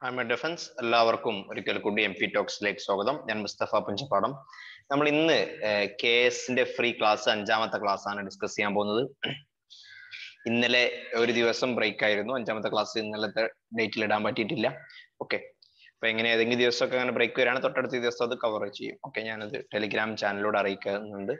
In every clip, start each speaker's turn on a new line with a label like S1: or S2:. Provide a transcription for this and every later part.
S1: I defence എല്ലാവർക്കും ഒരിക്കൽ കൂടി എം പി ടോക്സിലേക്ക് സ്വാഗതം ഞാൻ മുസ്തഫ പുഞ്ചപ്പാടം നമ്മൾ ഇന്ന് കെ എസിന്റെ ഫ്രീ ക്ലാസ് അഞ്ചാമത്തെ ക്ലാസ് ആണ് ഡിസ്കസ് ചെയ്യാൻ പോകുന്നത് ഇന്നലെ ഒരു ദിവസം ബ്രേക്ക് ആയിരുന്നു അഞ്ചാമത്തെ ക്ലാസ് ഇന്നലത്തെ ഡേറ്റിൽ ഇടാൻ പറ്റിയിട്ടില്ല ഓക്കെ അപ്പൊ എങ്ങനെ ഏതെങ്കിലും ദിവസമൊക്കെ അങ്ങനെ ബ്രേക്ക് വരികയാണ് തൊട്ടടുത്ത ദിവസം അത് കവർ ചെയ്യും ഓക്കെ ഞാനത് ടെലിഗ്രാം ചാനലിലൂടെ അറിയിക്കുന്നുണ്ട്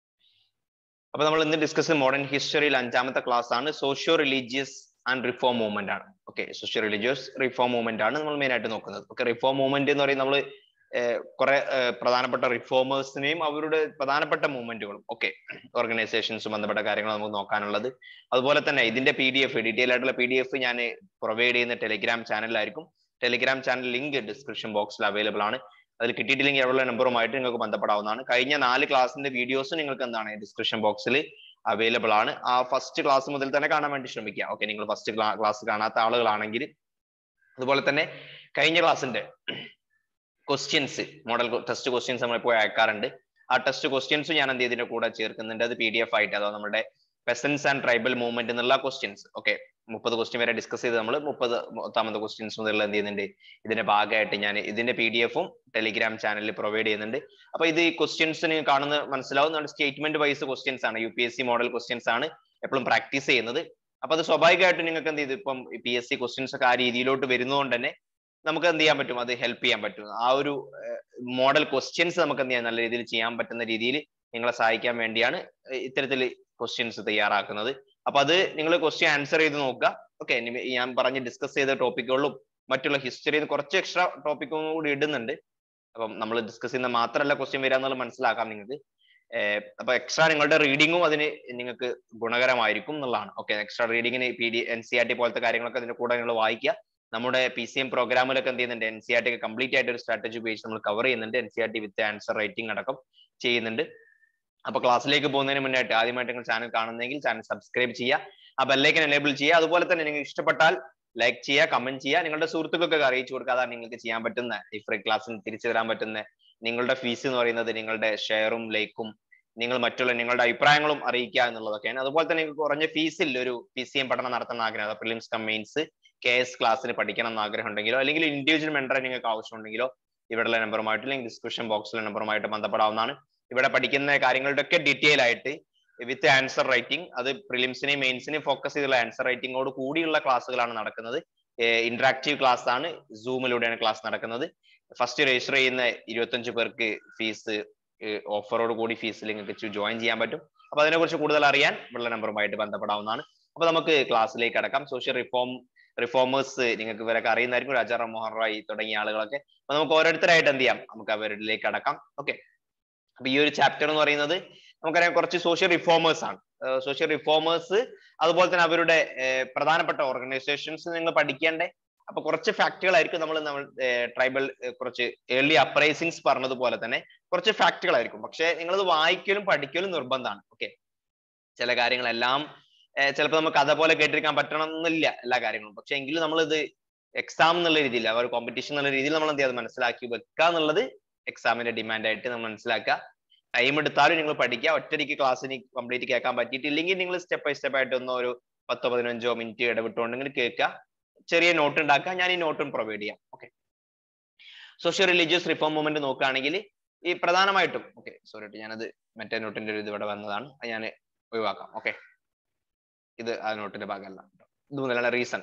S1: അപ്പൊ നമ്മൾ ഇന്ന് ഡിസ്കസ് മോഡേൺ ഹിസ്റ്ററിയിൽ അഞ്ചാമത്തെ ക്ലാസ് ആണ് socio religious and reform movement ആണ് okay socio religious reform movement ആണ് നമ്മൾ മെയിൻ ആയിട്ട് നോക്കുന്നത് ഓക്കെ റിഫോം മൂവ്മെന്റ് എന്ന് പറയുന്നത് നമ്മൾ കുറെ പ്രധാനപ്പെട്ട റിഫോമേഴ്സിനെയും അവരുടെ പ്രധാനപ്പെട്ട മൂവ്മെന്റുകളും ഓക്കെ ഓർഗനൈസേഷൻസും ബന്ധപ്പെട്ട കാര്യങ്ങൾ നമുക്ക് നോക്കാനുള്ളത് അതുപോലെ തന്നെ ഇതിന്റെ പി ഡി എഫ് ഡീറ്റെയിൽ ആയിട്ടുള്ള പി ഡി എഫ് ഞാൻ പ്രൊവൈഡ് ചെയ്യുന്ന ടെലിഗ്രാം ചാനലിലായിരിക്കും ടെലിഗ്രാം ചാനൽ ലിങ്ക് ഡിസ്ക്രിപ്ഷൻ ബോക്സിൽ അവൈലബിൾ ആണ് അതിൽ കിട്ടിയിട്ടില്ലെങ്കിൽ എവിടെ നമ്പറുമായിട്ട് നിങ്ങൾക്ക് ബന്ധപ്പെടാവുന്നതാണ് കഴിഞ്ഞ നാല് ക്ലാസ്സിന്റെ വീഡിയോസ് നിങ്ങൾക്ക് എന്താണ് ഡിസ്ക്രിപ്ഷൻ ബോക്സിൽ അവൈലബിൾ ആണ് ആ ഫസ്റ്റ് ക്ലാസ് മുതൽ തന്നെ കാണാൻ വേണ്ടി ശ്രമിക്കുക ഓക്കെ നിങ്ങൾ ഫസ്റ്റ് ക്ലാസ് കാണാത്ത ആളുകളാണെങ്കിൽ അതുപോലെ തന്നെ കഴിഞ്ഞ ക്ലാസ്സിന്റെ ക്വസ്റ്റ്യൻസ് മോഡൽ ടെസ്റ്റ് ക്വസ്റ്റ്യൻസ് നമ്മൾ ഇപ്പോൾ അയക്കാറുണ്ട് ആ ടെസ്റ്റ് ക്വസ്റ്റ്യൻസ് ഞാൻ എന്ത് ഇതിന്റെ കൂടെ ചേർക്കുന്നുണ്ട് അത് പി ഡി എഫ് ആയിട്ട് അതോ നമ്മുടെ പെസൻസ് ആൻഡ് ട്രൈബൽ മൂവ്മെന്റ് എന്നുള്ള ക്വസ്റ്റ്യൻസ് ഓക്കെ മുപ്പത് ക്വസ്റ്റ്യൻ വരെ ഡിസ്കസ് ചെയ്ത് നമ്മൾ മുപ്പത് പത്താമത്തെ ക്വസ്റ്റ്യൻസ് മുതൽ എന്ത് ചെയ്യുന്നുണ്ട് ഇതിന്റെ ഭാഗമായിട്ട് ഞാൻ ഇതിന്റെ പി ഡി എഫും ടെലിഗ്രാം ചാനലിൽ പ്രൊവൈഡ് ചെയ്യുന്നുണ്ട് അപ്പൊ ഇത് ഈ ക്വസ്റ്റ്യൻസ് നിങ്ങൾ കാണുന്ന മനസ്സിലാവും നമ്മുടെ സ്റ്റേറ്റ്മെന്റ് വൈസ് ക്വസ്റ്റ്യൻസ് ആണ് U P S C model questions ആണ് എപ്പോഴും പ്രാക്ടീസ് ചെയ്യുന്നത് അപ്പൊ അത് സ്വാഭാവികമായിട്ടും നിങ്ങൾക്ക് എന്ത് ചെയ്ത് ഇപ്പം പി എസ് സി ക്വസ്റ്റ്യൻസ് ഒക്കെ ആ രീതിയിലോട്ട് വരുന്നതുകൊണ്ട് തന്നെ നമുക്ക് എന്ത് ചെയ്യാൻ പറ്റും അത് ഹെൽപ്പ് ചെയ്യാൻ പറ്റും ആ ഒരു മോഡൽ ക്വസ്റ്റ്യൻസ് നമുക്ക് എന്ത് ചെയ്യാൻ നല്ല രീതിയിൽ ചെയ്യാൻ പറ്റുന്ന രീതിയിൽ നിങ്ങളെ സഹായിക്കാൻ വേണ്ടിയാണ് ഇത്തരത്തിൽ ക്വസ്റ്റ്യൻസ് തയ്യാറാക്കുന്നത് അപ്പൊ അത് നിങ്ങൾ ക്വസ്റ്റ്യൻ ആൻസർ ചെയ്ത് നോക്കുക ഓക്കെ ഞാൻ പറഞ്ഞ് ഡിസ്കസ് ചെയ്ത ടോപ്പിക്കുകളിലും മറ്റുള്ള ഹിസ്റ്ററിയിൽ കുറച്ച് എക്സ്ട്രാ ടോപ്പിക്കും കൂടി ഇടുന്നുണ്ട് അപ്പം നമ്മൾ ഡിസ്കസ് ചെയ്യുന്ന മാത്രമല്ല ക്വസ്റ്റ്യൻ വരിക എന്നുള്ളത് മനസ്സിലാക്കാം നിങ്ങൾക്ക് അപ്പൊ എക്സ്ട്രാ നിങ്ങളുടെ റീഡിങ്ങും അതിന് നിങ്ങൾക്ക് ഗുണകരമായിരിക്കും എന്നുള്ളതാണ് ഓക്കെ എക്സ്ട്രാ റീഡിങ്ങിന് P D N C R T പോലത്തെ കാര്യങ്ങളൊക്കെ അതിന്റെ കൂടെ നിങ്ങൾ വായിക്കുക നമ്മുടെ പി സി എം പ്രോഗ്രാമിലൊക്കെ എന്ത് ചെയ്യുന്നുണ്ട് എൻ സി ആർ ടി ഒക്കെ കംപ്ലീറ്റ് ആയിട്ട് ഒരു സ്ട്രാറ്റജി പേജ് നമ്മൾ കവർ ചെയ്യുന്നുണ്ട് N C R T with answer writing അടക്കം ചെയ്യുന്നുണ്ട് അപ്പൊ ക്ലാസ്സിലേക്ക് പോകുന്നതിന് മുന്നായിട്ട് ആദ്യമായിട്ട് നിങ്ങൾ ചാനൽ കാണുന്നെങ്കിൽ ചാനൽ സബ്സ്ക്രൈബ് ചെയ്യുക ആ ബെല്ലൈക്കൻ എനേബിൾ ചെയ്യുക അതുപോലെ തന്നെ നിങ്ങൾക്ക് ഇഷ്ടപ്പെട്ടാൽ ലൈക്ക് ചെയ്യുക കമന്റ് ചെയ്യുക നിങ്ങളുടെ സുഹൃത്തുക്കൾക്കൊക്കെ അറിയിച്ചു കൊടുക്കുക അതാണ് നിങ്ങൾക്ക് ചെയ്യാൻ പറ്റുന്ന ഈ ഫ്രീ ക്ലാസ്സിന് തിരിച്ചു തരാൻ പറ്റുന്ന നിങ്ങളുടെ ഫീസ് എന്ന് പറയുന്നത് നിങ്ങളുടെ ഷെയറും ലൈക്കും നിങ്ങൾ മറ്റുള്ള നിങ്ങളുടെ അഭിപ്രായങ്ങളും അറിയിക്കുക എന്നുള്ളതൊക്കെയാണ് അതുപോലെ തന്നെ നിങ്ങൾക്ക് കുറഞ്ഞ ഫീസിൽ ഒരു പി സി എം പഠനം നടത്തുന്ന ആഗ്രഹം പ്രിലിംസ് കമ്പൈൻസ് കെ എസ് ക്ലാസ്സിന് പഠിക്കണം എന്ന് ആഗ്രഹം ഉണ്ടെങ്കിലോ അല്ലെങ്കിൽ ഇൻഡിവിജ്വൽ മെന്ററെ നിങ്ങൾക്ക് ആവശ്യമുണ്ടെങ്കിലോ ഇവിടെയുള്ള നമ്പറുമായിട്ട് അല്ലെങ്കിൽ ഡിസ്ക്രിപ്ഷൻ ബോക്സിലെ നമ്പറുമായിട്ട് ബന്ധപ്പെടാവുന്നതാണ് ഇവിടെ പഠിക്കുന്ന കാര്യങ്ങളുടെ ഒക്കെ ഡീറ്റെയിൽ ആയിട്ട് വിത്ത് ആൻസർ റൈറ്റിംഗ് അത് പ്രിലിംസിനെയും മെയിൻസിനെയും ഫോക്കസ് ചെയ്തുള്ള ആൻസർ റൈറ്റിംഗോട് കൂടിയുള്ള ക്ലാസ്സുകളാണ് നടക്കുന്നത് ഇന്ററാക്റ്റീവ് ക്ലാസ് ആണ് സൂമിലൂടെയാണ് ക്ലാസ് നടക്കുന്നത് ഫസ്റ്റ് രജിസ്റ്റർ ചെയ്യുന്ന ഇരുപത്തഞ്ച് പേർക്ക് ഫീസ് ഓഫറോട് കൂടി ഫീസിൽ നിങ്ങൾക്ക് ജോയിൻ ചെയ്യാൻ പറ്റും അപ്പൊ അതിനെക്കുറിച്ച് കൂടുതൽ അറിയാൻ ഉള്ള നമ്പറുമായിട്ട് ബന്ധപ്പെടാവുന്നതാണ് അപ്പൊ നമുക്ക് ക്ലാസ്സിലേക്ക് അടക്കാം സോഷ്യൽ റിഫോം റിഫോമേഴ്സ് നിങ്ങൾക്ക് ഇവരൊക്കെ അറിയുന്നതായിരിക്കും രാജാ റമോഹൻ റായ് തുടങ്ങിയ ആളുകളൊക്കെ അപ്പൊ നമുക്ക് ഓരോരുത്തരായിട്ട് എന്ത് ചെയ്യാം നമുക്ക് അവരിലേക്ക് അടക്കാം ഓക്കെ അപ്പൊ ഈ ഒരു ചാപ്റ്റർ എന്ന് പറയുന്നത് നമുക്കറിയാം കുറച്ച് സോഷ്യൽ റിഫോമേഴ്സ് ആണ് സോഷ്യൽ റിഫോമേഴ്സ് അതുപോലെ തന്നെ അവരുടെ പ്രധാനപ്പെട്ട ഓർഗനൈസേഷൻസ് നിങ്ങൾ പഠിക്കേണ്ടേ അപ്പൊ കുറച്ച് ഫാക്ടുകളായിരിക്കും നമ്മൾ നമ്മൾ ട്രൈബൽ കുറച്ച് ഏർലി അപ്രൈസിങ്സ് പറഞ്ഞതുപോലെ തന്നെ കുറച്ച് ഫാക്ടുകളായിരിക്കും പക്ഷെ നിങ്ങളത് വായിക്കലും പഠിക്കലും നിർബന്ധമാണ് ഓക്കെ ചില കാര്യങ്ങളെല്ലാം ചിലപ്പോൾ നമുക്ക് കഥ പോലെ കേട്ടിരിക്കാൻ പറ്റണം എന്നില്ല എല്ലാ കാര്യങ്ങളും പക്ഷെ എങ്കിലും നമ്മളിത് എക്സാം എന്നുള്ള രീതിയിൽ ആ ഒരു കോമ്പറ്റീഷൻ എന്നുള്ള രീതിയിൽ നമ്മൾ എന്ത് ചെയ്യാതെ മനസ്സിലാക്കി വെക്കുക എന്നുള്ളത് എക്സാമിന്റെ ഡിമാൻഡ് ആയിട്ട് നമ്മൾ മനസ്സിലാക്കുക ടൈം എടുത്താലും നിങ്ങൾ പഠിക്കുക ഒറ്റയ്ക്ക് ക്ലാസ്സിന് കംപ്ലീറ്റ് കേൾക്കാൻ പറ്റിയിട്ടില്ലെങ്കിൽ നിങ്ങൾ സ്റ്റെപ്പ് ബൈ സ്റ്റെപ്പ് ആയിട്ട് ഒന്നോ ഒരു പത്തോ പതിനഞ്ചോ മിനിറ്റ് ഇടവിട്ടുകൊണ്ടെങ്കിൽ കേൾക്കുക ചെറിയ നോട്ട് ഉണ്ടാക്കുക ഞാൻ ഈ നോട്ടും പ്രൊവൈഡ് ചെയ്യാം okay social religious reform movement നോക്കുകയാണെങ്കിൽ ഈ പ്രധാനമായിട്ടും ഓക്കെ സോറി ഞാനത് മറ്റേ നോട്ടിന്റെ ഒരു ഇത് ഇവിടെ വന്നതാണ് ഞാൻ ഒഴിവാക്കാം ഓക്കെ ഇത് ആ നോട്ടിന്റെ ഭാഗമല്ല ഇത് മുതലാണ് reason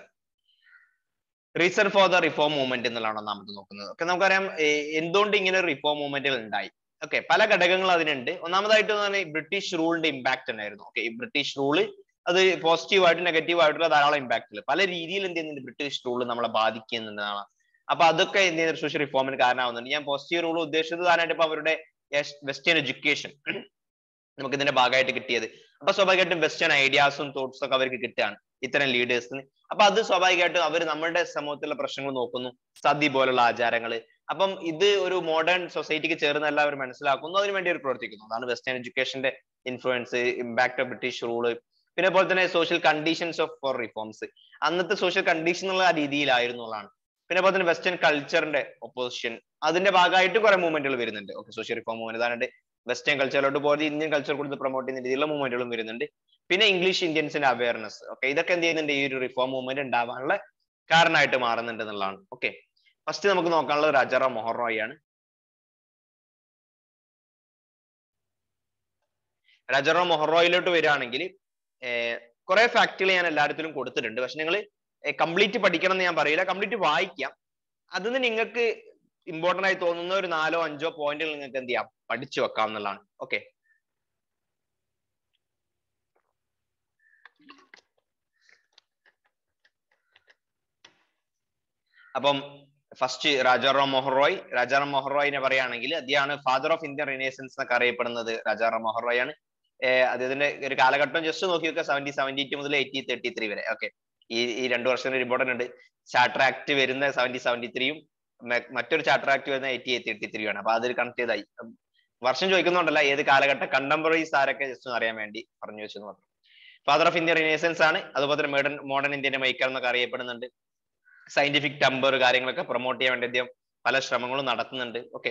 S1: reason for the reform movement എന്നുള്ളതാണ് ഒന്നാമത് നോക്കുന്നത് ഓക്കെ നമുക്കറിയാം എന്തുകൊണ്ട് ഇങ്ങനെ റിഫോം മൂവ്മെന്റുകൾ ഉണ്ടായി ഓക്കെ പല ഘടകങ്ങൾ അതിനുണ്ട് ഒന്നാമതായിട്ട് പറഞ്ഞാൽ ബ്രിട്ടീഷ് റൂളിന്റെ ഇമ്പാക്ട് ഉണ്ടായിരുന്നു ഓക്കെ ഈ ബ്രിട്ടീഷ് റൂള് അത് പോസിറ്റീവ് ആയിട്ട് നെഗറ്റീവ് ആയിട്ടുള്ള ധാരാളം ഇമ്പാക്റ്റുകൾ പല രീതിയിൽ എന്ത് ചെയ്യുന്നുണ്ട് ബ്രിട്ടീഷ് റൂൾ നമ്മളെ ബാധിക്കുന്നുണ്ടെന്നാണ് അപ്പൊ അതൊക്കെ എന്ത് ചെയ്യുന്ന സോഷ്യൽ റിഫോമിന് കാരണമാവുന്നുണ്ട് ഞാൻ പോസിറ്റീവ് റൂൾ ഉദ്ദേശിച്ചത് കാരണമായിട്ട് ഇപ്പൊ അവരുടെ വെസ്റ്റേൺ എഡ്യൂക്കേഷൻ നമുക്ക് ഇതിന്റെ ഭാഗമായിട്ട് കിട്ടിയത് അപ്പൊ സ്വാഭാവികമായിട്ടും വെസ്റ്റേൺ ഐഡിയാസും തോട്ട്സും ഒക്കെ അവർക്ക് കിട്ടുകയാണ് ഇത്തരം ലീഡേഴ്സിന് അപ്പൊ അത് സ്വാഭാവികമായിട്ടും അവർ നമ്മുടെ സമൂഹത്തിലുള്ള പ്രശ്നങ്ങൾ നോക്കുന്നു സതി പോലുള്ള ആചാരങ്ങൾ അപ്പം ഇത് ഒരു മോഡേൺ സൊസൈറ്റിക്ക് ചേർന്നല്ല അവർ മനസ്സിലാക്കുന്നു അതിനു വേണ്ടി അവർ പ്രവർത്തിക്കുന്നു അതാണ് വെസ്റ്റേൺ എഡ്യൂക്കേഷന്റെ influence impact of British rule പിന്നെ പോലെ തന്നെ social conditions of for reforms അന്നത്തെ സോഷ്യൽ കണ്ടീഷൻ എന്നുള്ള ആ രീതിയിലായിരുന്നു ഉള്ളതാണ് പിന്നെ പോലെ തന്നെ വെസ്റ്റേൺ കൾച്ചറിന്റെ ഒപ്പോസിഷൻ അതിന്റെ ഭാഗമായിട്ട് കുറെ മൂവ്മെന്റുകൾ വരുന്നുണ്ട് ഓക്കെ സോഷ്യൽ റിഫോം മൂവ്മെന്റ് അതായത് വെസ്റ്റേൺ കൾച്ചറിലോട്ട് പോയത് ഇന്ത്യൻ കൾച്ചർ കൊടുത്ത് പ്രൊമോട്ട് ചെയ്യുന്ന രീതിയിലുള്ള മൂവ്മെന്റുകളും വരുന്നുണ്ട് പിന്നെ ഇംഗ്ലീഷ് ഇന്ത്യൻസിന്റെ അവയർനെസ് ഓക്കെ ഇതൊക്കെ എന്ത് ചെയ്യുന്നുണ്ട് ഈ ഒരു റിഫോം മൂവ്മെന്റ് ഉണ്ടാവാനുള്ള കാരണമായിട്ട് മാറുന്നുണ്ട് എന്നുള്ളതാണ് ഓക്കെ ഫസ്റ്റ് നമുക്ക് നോക്കാനുള്ളത് രാജാറാം മോഹൻ റോയ് ആണ് രാജാറാം മോഹൻ റോയിലോട്ട് വരികയാണെങ്കിൽ കുറെ ഫാക്ടുകൾ ഞാൻ എല്ലായിടത്തിലും കൊടുത്തിട്ടുണ്ട് പക്ഷെ നിങ്ങൾ കംപ്ലീറ്റ് പഠിക്കണം എന്ന് ഞാൻ പറയില്ല കംപ്ലീറ്റ് വായിക്കാം അതിന് നിങ്ങൾക്ക് ഇമ്പോർട്ടന്റ് ആയി തോന്നുന്ന ഒരു നാലോ അഞ്ചോ പോയിന്റുകൾ നിങ്ങൾക്ക് എന്ത് ചെയ്യാം പഠിച്ചു വെക്കാം എന്നുള്ളതാണ് ഓക്കെ അപ്പം ഫസ്റ്റ് രാജാറാം മോഹൻ റോയ് രാജാറാം മോഹൻ റോയിനെ പറയുകയാണെങ്കിൽ അദ്ദേഹമാണ് ഫാദർ ഓഫ് ഇന്ത്യൻ റിനേസൻസ് എന്നൊക്കെ അറിയപ്പെടുന്നത് രാജാറാം മോഹൻ റോയ് ആണ് അദ്ദേഹത്തിന്റെ ഒരു കാലഘട്ടം ജസ്റ്റ് നോക്കി നോക്കുക സെവന്റി സെവന്റി ടു മുതൽ എയ്റ്റി തേർട്ടി ത്രീ വരെ ഓക്കെ ഈ ഈ രണ്ടു വർഷത്തിന് ഒരു ഇമ്പോർട്ടന്റ് ഉണ്ട് ചാർട്ടർ ആക്ട് വരുന്ന സെവന്റി സെവന്റി ത്രീയും മറ്റൊരു ചാർട്ടർ ആക്ട് വരുന്ന എയ്റ്റി എയ്റ്റ് തേർട്ടി ത്രീ ആണ് അപ്പൊ അതിൽ കണക്ട് ചെയ്തായി വർഷം ചോദിക്കുന്നുണ്ടല്ല ഏത് കാലഘട്ട കണ്ടംപററീസ് ആരൊക്കെ ജസ്റ്റ് അറിയാൻ വേണ്ടി പറഞ്ഞു വെച്ചെന്ന് മാത്രം ഫാദർ ഓഫ് ഇന്ത്യൻ റിനേസൻസ് ആണ് അതുപോലെ തന്നെ മോഡേൺ മോഡേൺ ഇന്ത്യന്റെ മൈക്കർ എന്നൊക്കെ അറിയപ്പെടുന്നുണ്ട് സയന്റിഫിക് ടമ്പർ കാര്യങ്ങളൊക്കെ പ്രൊമോട്ട് ചെയ്യാൻ വേണ്ടി അദ്ദേഹം പല ശ്രമങ്ങളും നടത്തുന്നുണ്ട് ഓക്കെ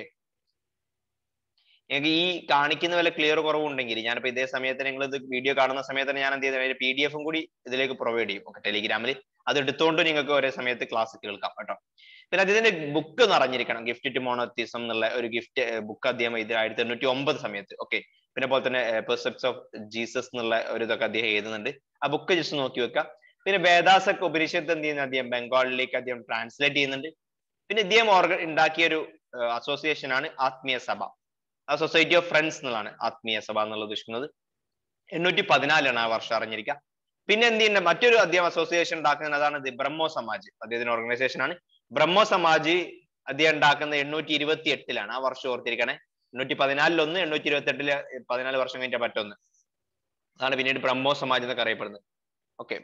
S1: എനിക്ക് ഈ കാണിക്കുന്ന വല്ല ക്ലിയർ കുറവുണ്ടെങ്കിൽ ഞാനിപ്പോ ഇതേ സമയത്ത് നിങ്ങൾ ഇത് വീഡിയോ കാണുന്ന സമയത്ത് ഞാൻ എന്ത് ചെയ്ത പി ഡി എഫും കൂടി ഇതിലേക്ക് പ്രൊവൈഡ് ചെയ്യും ഓക്കെ ടെലിഗ്രാമിൽ അത് എടുത്തുകൊണ്ട് നിങ്ങൾക്ക് ഒരേ സമയത്ത് ക്ലാസ് കേൾക്കാം കേട്ടോ പിന്നെ അദ്ദേഹത്തിന്റെ ബുക്ക് നിറഞ്ഞിരിക്കണം ഗിഫ്റ്റ് ടു മോണോത്തിസം എന്നുള്ള ഒരു ഗിഫ്റ്റ് ബുക്ക് അദ്ദേഹം ഇത് ആയിരത്തി എണ്ണൂറ്റി ഒമ്പത് സമയത്ത് ഓക്കെ പിന്നെ പോലെ തന്നെ പെർസെപ്റ്റ്സ് ഓഫ് ജീസസ് എന്നുള്ള ഒരു ഇതൊക്കെ അദ്ദേഹം എഴുതുന്നുണ്ട് ആ ബുക്ക് ജസ്റ്റ് നോക്കി വെക്കാം പിന്നെ വേദാസക്ക് ഉപനിഷത്ത് എന്ത് ചെയ്യുന്ന അദ്ദേഹം ബംഗാളിലേക്ക് അദ്ദേഹം ട്രാൻസ്ലേറ്റ് ചെയ്യുന്നുണ്ട് പിന്നെ ഇദ്ദേഹം ഓർഗ ഉണ്ടാക്കിയ ഒരു അസോസിയേഷൻ ആണ് ആത്മീയ സഭ ആ സൊസൈറ്റി ഓഫ് ഫ്രണ്ട്സ് എന്നുള്ളതാണ് ആത്മീയ സഭ എന്നുള്ളത് ഉദ്ദേശിക്കുന്നത് എണ്ണൂറ്റി പതിനാലാണ് ആ വർഷം അറിഞ്ഞിരിക്കുക പിന്നെ എന്ത് ചെയ്യുന്നത് മറ്റൊരു അദ്ദേഹം അസോസിയേഷൻ ഉണ്ടാക്കുന്നത് അതാണ് ഇത് ബ്രഹ്മോ സമാജ് അദ്ദേഹത്തിന്റെ ഓർഗനൈസേഷൻ ആണ് ബ്രഹ്മോ സമാജ് അദ്ദേഹം ഉണ്ടാക്കുന്നത് എണ്ണൂറ്റി ഇരുപത്തി എട്ടിലാണ് ആ വർഷം ഓർത്തിരിക്കണേ എണ്ണൂറ്റി പതിനാലിലൊന്ന് എണ്ണൂറ്റി ഇരുപത്തി എട്ടില് പതിനാല് വർഷം കഴിഞ്ഞ പറ്റൊന്ന് അതാണ് പിന്നീട് ബ്രഹ്മോ സമാജ് എന്നൊക്കെ അറിയപ്പെടുന്നത് ഓക്കെ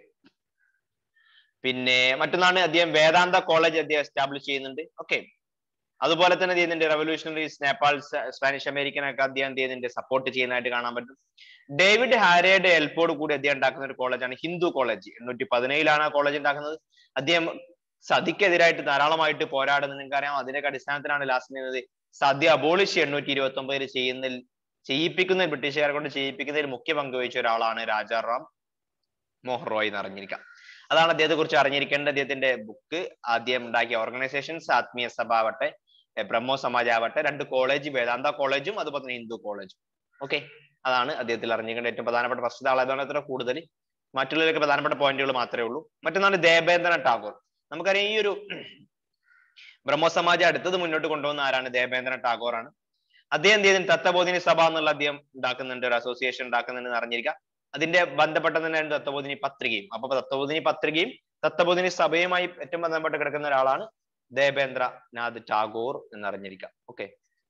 S1: പിന്നെ മറ്റൊന്നാണ് അദ്ദേഹം വേദാന്ത കോളേജ് അദ്ദേഹം എസ്റ്റാബ്ലിഷ് ചെയ്യുന്നുണ്ട് ഓക്കെ അതുപോലെ തന്നെ ചെയ്യുന്നുണ്ട് റവല്യൂഷണറീസ് നേപ്പാൾ സ്പാനിഷ് അമേരിക്കൻ ഒക്കെ അദ്ദേഹം ചെയ്യുന്നുണ്ട് സപ്പോർട്ട് ചെയ്യുന്നതായിട്ട് കാണാൻ പറ്റും ഡേവിഡ് ഹാരയുടെ ഹെൽപ്പോട് കൂടി അദ്ദേഹം ഉണ്ടാക്കുന്ന ഒരു കോളേജാണ് ഹിന്ദു കോളേജ് എണ്ണൂറ്റി പതിനേഴിലാണ് ആ കോളേജ് ഉണ്ടാക്കുന്നത് അദ്ദേഹം സതിക്കെതിരായിട്ട് ധാരാളമായിട്ട് പോരാടുന്നത് നിങ്ങൾക്കറിയാം അതിന്റെ അടിസ്ഥാനത്തിലാണ് ലാസ്റ്റ് ചെയ്യുന്നത് സദ്യ അബോളിഷ് എണ്ണൂറ്റി ഇരുപത്തി ഒമ്പതിൽ ചെയ്യുന്നതിൽ ചെയ്യിപ്പിക്കുന്ന ബ്രിട്ടീഷുകാരെ കൊണ്ട് ചെയ്യിപ്പിക്കുന്നതിൽ മുഖ്യ പങ്ക് വഹിച്ച ഒരാളാണ് രാജാറാം മോഹൻ റോയ് എന്ന് അറിഞ്ഞിരിക്കാം അതാണ് അദ്ദേഹത്തെ കുറിച്ച് അറിഞ്ഞിരിക്കേണ്ട അദ്ദേഹത്തിന്റെ ബുക്ക് ആദ്യം ഉണ്ടാക്കിയ ഓർഗനൈസേഷൻസ് ആത്മീയ സഭ ആവട്ടെ ബ്രഹ്മോ സമാജ് ആവട്ടെ രണ്ട് കോളേജ് വേദാന്ത കോളേജും അതുപോലെ തന്നെ ഹിന്ദു കോളേജും ഓക്കെ അതാണ് അദ്ദേഹത്തിൽ അറിഞ്ഞിരിക്കേണ്ട ഏറ്റവും പ്രധാനപ്പെട്ട ഫസ്റ്റ് ആളായതാണ് അത്ര കൂടുതൽ മറ്റുള്ളവരൊക്കെ പ്രധാനപ്പെട്ട പോയിന്റുകൾ മാത്രമേ ഉള്ളൂ മറ്റൊന്നാണ് ദേവേന്ദ്ര ടാഗോർ നമുക്കറിയാം ഈ ഒരു ബ്രഹ്മോ സമാജ് അടുത്തത് മുന്നോട്ട് കൊണ്ടുവന്ന ആരാണ് ദേവേന്ദ്ര ടാഗോർ ആണ് അദ്ദേഹം എന്ത് ചെയ്യുന്നു തത്വബോധിനി സഭ എന്നുള്ള അദ്ദേഹം ഉണ്ടാക്കുന്നുണ്ട് ഒരു അസോസിയേഷൻ ഉണ്ടാക്കുന്നുണ്ട് അറിഞ്ഞിരിക്കുക അതിന്റെ ബന്ധപ്പെട്ട തന്നെയാണ് തത്വബോധിനി പത്രികയും അപ്പൊ തത്വബോധിനി പത്രികയും തത്വബോധിനി സഭയുമായി ഏറ്റവും ബന്ധപ്പെട്ട് കിടക്കുന്ന ഒരാളാണ് ദേവേന്ദ്ര നാഥ് ടാഗോർ എന്നറിഞ്ഞിരിക്കാം ഓക്കെ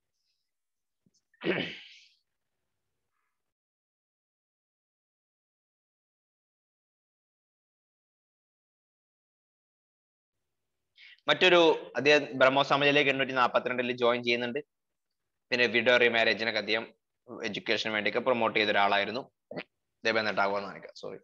S1: മറ്റൊരു അദ്ദേഹം ബ്രഹ്മോ സമാജിലേക്ക് എണ്ണൂറ്റി നാൽപ്പത്തിരണ്ടിൽ ജോയിൻ ചെയ്യുന്നുണ്ട് പിന്നെ വിഡോ റീമാരേജിനൊക്കെ അദ്ദേഹം എഡ്യൂക്കേഷന് വേണ്ടിയൊക്കെ പ്രൊമോട്ട് ചെയ്ത ഒരാളായിരുന്നു ദേവേന്ദ്ര ടാഗോർ എന്നാണ് സോറി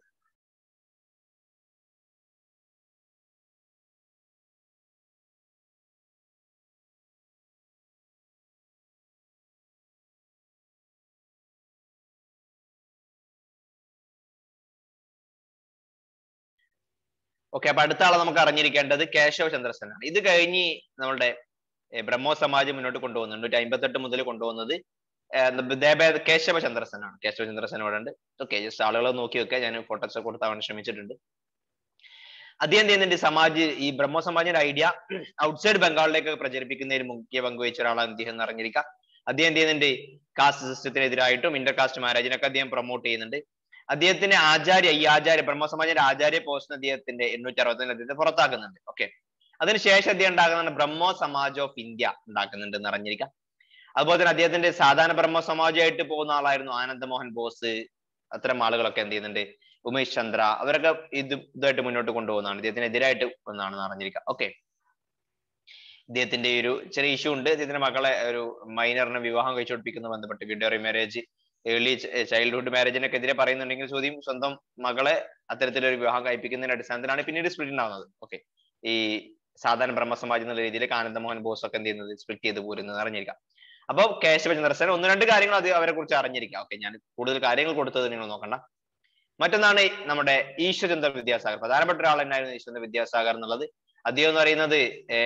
S1: ഓക്കെ അപ്പൊ അടുത്ത ആളെ നമുക്ക് അറിഞ്ഞിരിക്കേണ്ടത് കേശവ ചന്ദ്രസനാണ് ഇത് കഴിഞ്ഞ് നമ്മളുടെ ബ്രഹ്മോ സമാജ് മുന്നോട്ട് കൊണ്ടുപോകുന്നത് എണ്ണൂറ്റി അമ്പത്തെട്ട് മുതൽ കൊണ്ടുപോകുന്നത് ദേബേ കേശവ ചന്ദ്രസനാണ് കേശവ ചന്ദ്രസൻ ഇവിടെ ഉണ്ട് ഓക്കെ ജസ്റ്റ് ആളുകളെ നോക്കി വെക്കുക ഞാൻ ഫോട്ടോസ് കൊടുത്താൻ വേണ്ടി ശ്രമിച്ചിട്ടുണ്ട് അദ്ദേഹം ചെയ്യുന്നുണ്ട് സമാജ് ഈ ബ്രഹ്മോ സമാജിന്റെ ഐഡിയ ഔട്ട്സൈഡ് ബംഗാളിലേക്ക് പ്രചരിപ്പിക്കുന്നതിൽ മുഖ്യ പങ്ക് വഹിച്ച ഒരാളാണ് അദ്ദേഹം എന്ന് അറിഞ്ഞിരിക്കുക അദ്ദേഹം ചെയ്യുന്നുണ്ട് കാസ്റ്റ് സിസ്റ്റത്തിനെതിരായിട്ടും ഇന്റർ കാസ്റ്റ് മാരേജിനൊക്കെ അദ്ദേഹം പ്രൊമോട്ട് ചെയ്യുന്നുണ്ട് അദ്ദേഹത്തിന്റെ ആചാര്യ ഈ ആചാര്യ ബ്രഹ്മ സമാജിന്റെ ആചാര്യ പോസ്റ്റ് അദ്ദേഹത്തിന്റെ എണ്ണൂറ്റി അറുപത്തി അദ്ദേഹത്തെ പുറത്താക്കുന്നുണ്ട് ഓക്കെ അതിനുശേഷം അദ്ദേഹം ഉണ്ടാക്കുന്നുണ്ട് ബ്രഹ്മോ സമാജ് ഓഫ് ഇന്ത്യ ഉണ്ടാക്കുന്നുണ്ട് എന്ന് അറിഞ്ഞിരിക്കാം അതുപോലെ തന്നെ അദ്ദേഹത്തിന്റെ സാധാരണ ബ്രഹ്മ സമാജമായിട്ട് പോകുന്ന ആളായിരുന്നു ആനന്ദമോഹൻ ബോസ് അത്തരം ആളുകളൊക്കെ എന്ത് ചെയ്യുന്നുണ്ട് ഉമേഷ് ചന്ദ്ര അവരൊക്കെ ഇത് ഇതായിട്ട് മുന്നോട്ട് കൊണ്ടുപോകുന്നതാണ് ഇദ്ദേഹത്തിനെതിരായിട്ട് ഒന്നാണെന്ന് അറിഞ്ഞിരിക്കാം ഓക്കെ ഇദ്ദേഹത്തിന്റെ ഒരു ചെറിയ ഇഷ്യൂ ഉണ്ട് ഇദ്ദേഹത്തിന്റെ മക്കളെ ഒരു മൈനറിനെ വിവാഹം കഴിച്ചു കൊടുപ്പിക്കുന്ന ബന്ധപ്പെട്ട് വിഡോ മാരേജ് ഏർലി ചൈൽഡ്ഹുഡ് മാരേജിനൊക്കെ എതിരെ പറയുന്നുണ്ടെങ്കിൽ ചോദ്യം സ്വന്തം മകളെ അത്തരത്തിലൊരു വിവാഹം കഴിപ്പിക്കുന്നതിന്റെ അടിസ്ഥാനത്തിലാണ് പിന്നീട് സ്പ്ലിറ്റ് ഉണ്ടാവുന്നത് ഓക്കെ ഈ സാധാരണ ബ്രഹ്മസമാജ് എന്നുള്ള രീതിയിലേക്ക് ആനന്ദമോഹൻ ബോസ് ഒക്കെ എന്ത് ചെയ്യുന്നത് സ്പ്ലിറ്റ് ചെയ്ത് പോരുന്നത് അറിഞ്ഞിരിക്കാം അപ്പൊ കേശവ ചന്ദ്രസേന ഒന്ന് രണ്ട് കാര്യങ്ങൾ അത് അവരെ കുറിച്ച് അറിഞ്ഞിരിക്കാം ഓക്കെ ഞാൻ കൂടുതൽ കാര്യങ്ങൾ കൊടുത്തത് നിങ്ങൾ നോക്കണ്ട മറ്റൊന്നാണ് നമ്മുടെ ഈശ്വരചന്ദ്ര വിദ്യാസാഗർ പ്രധാനപ്പെട്ട ഒരാൾ തന്നെയായിരുന്നു ഈശ്വരചന്ദ്ര വിദ്യാസാഗർ എന്നുള്ളത് അദ്ദേഹം എന്ന് പറയുന്നത്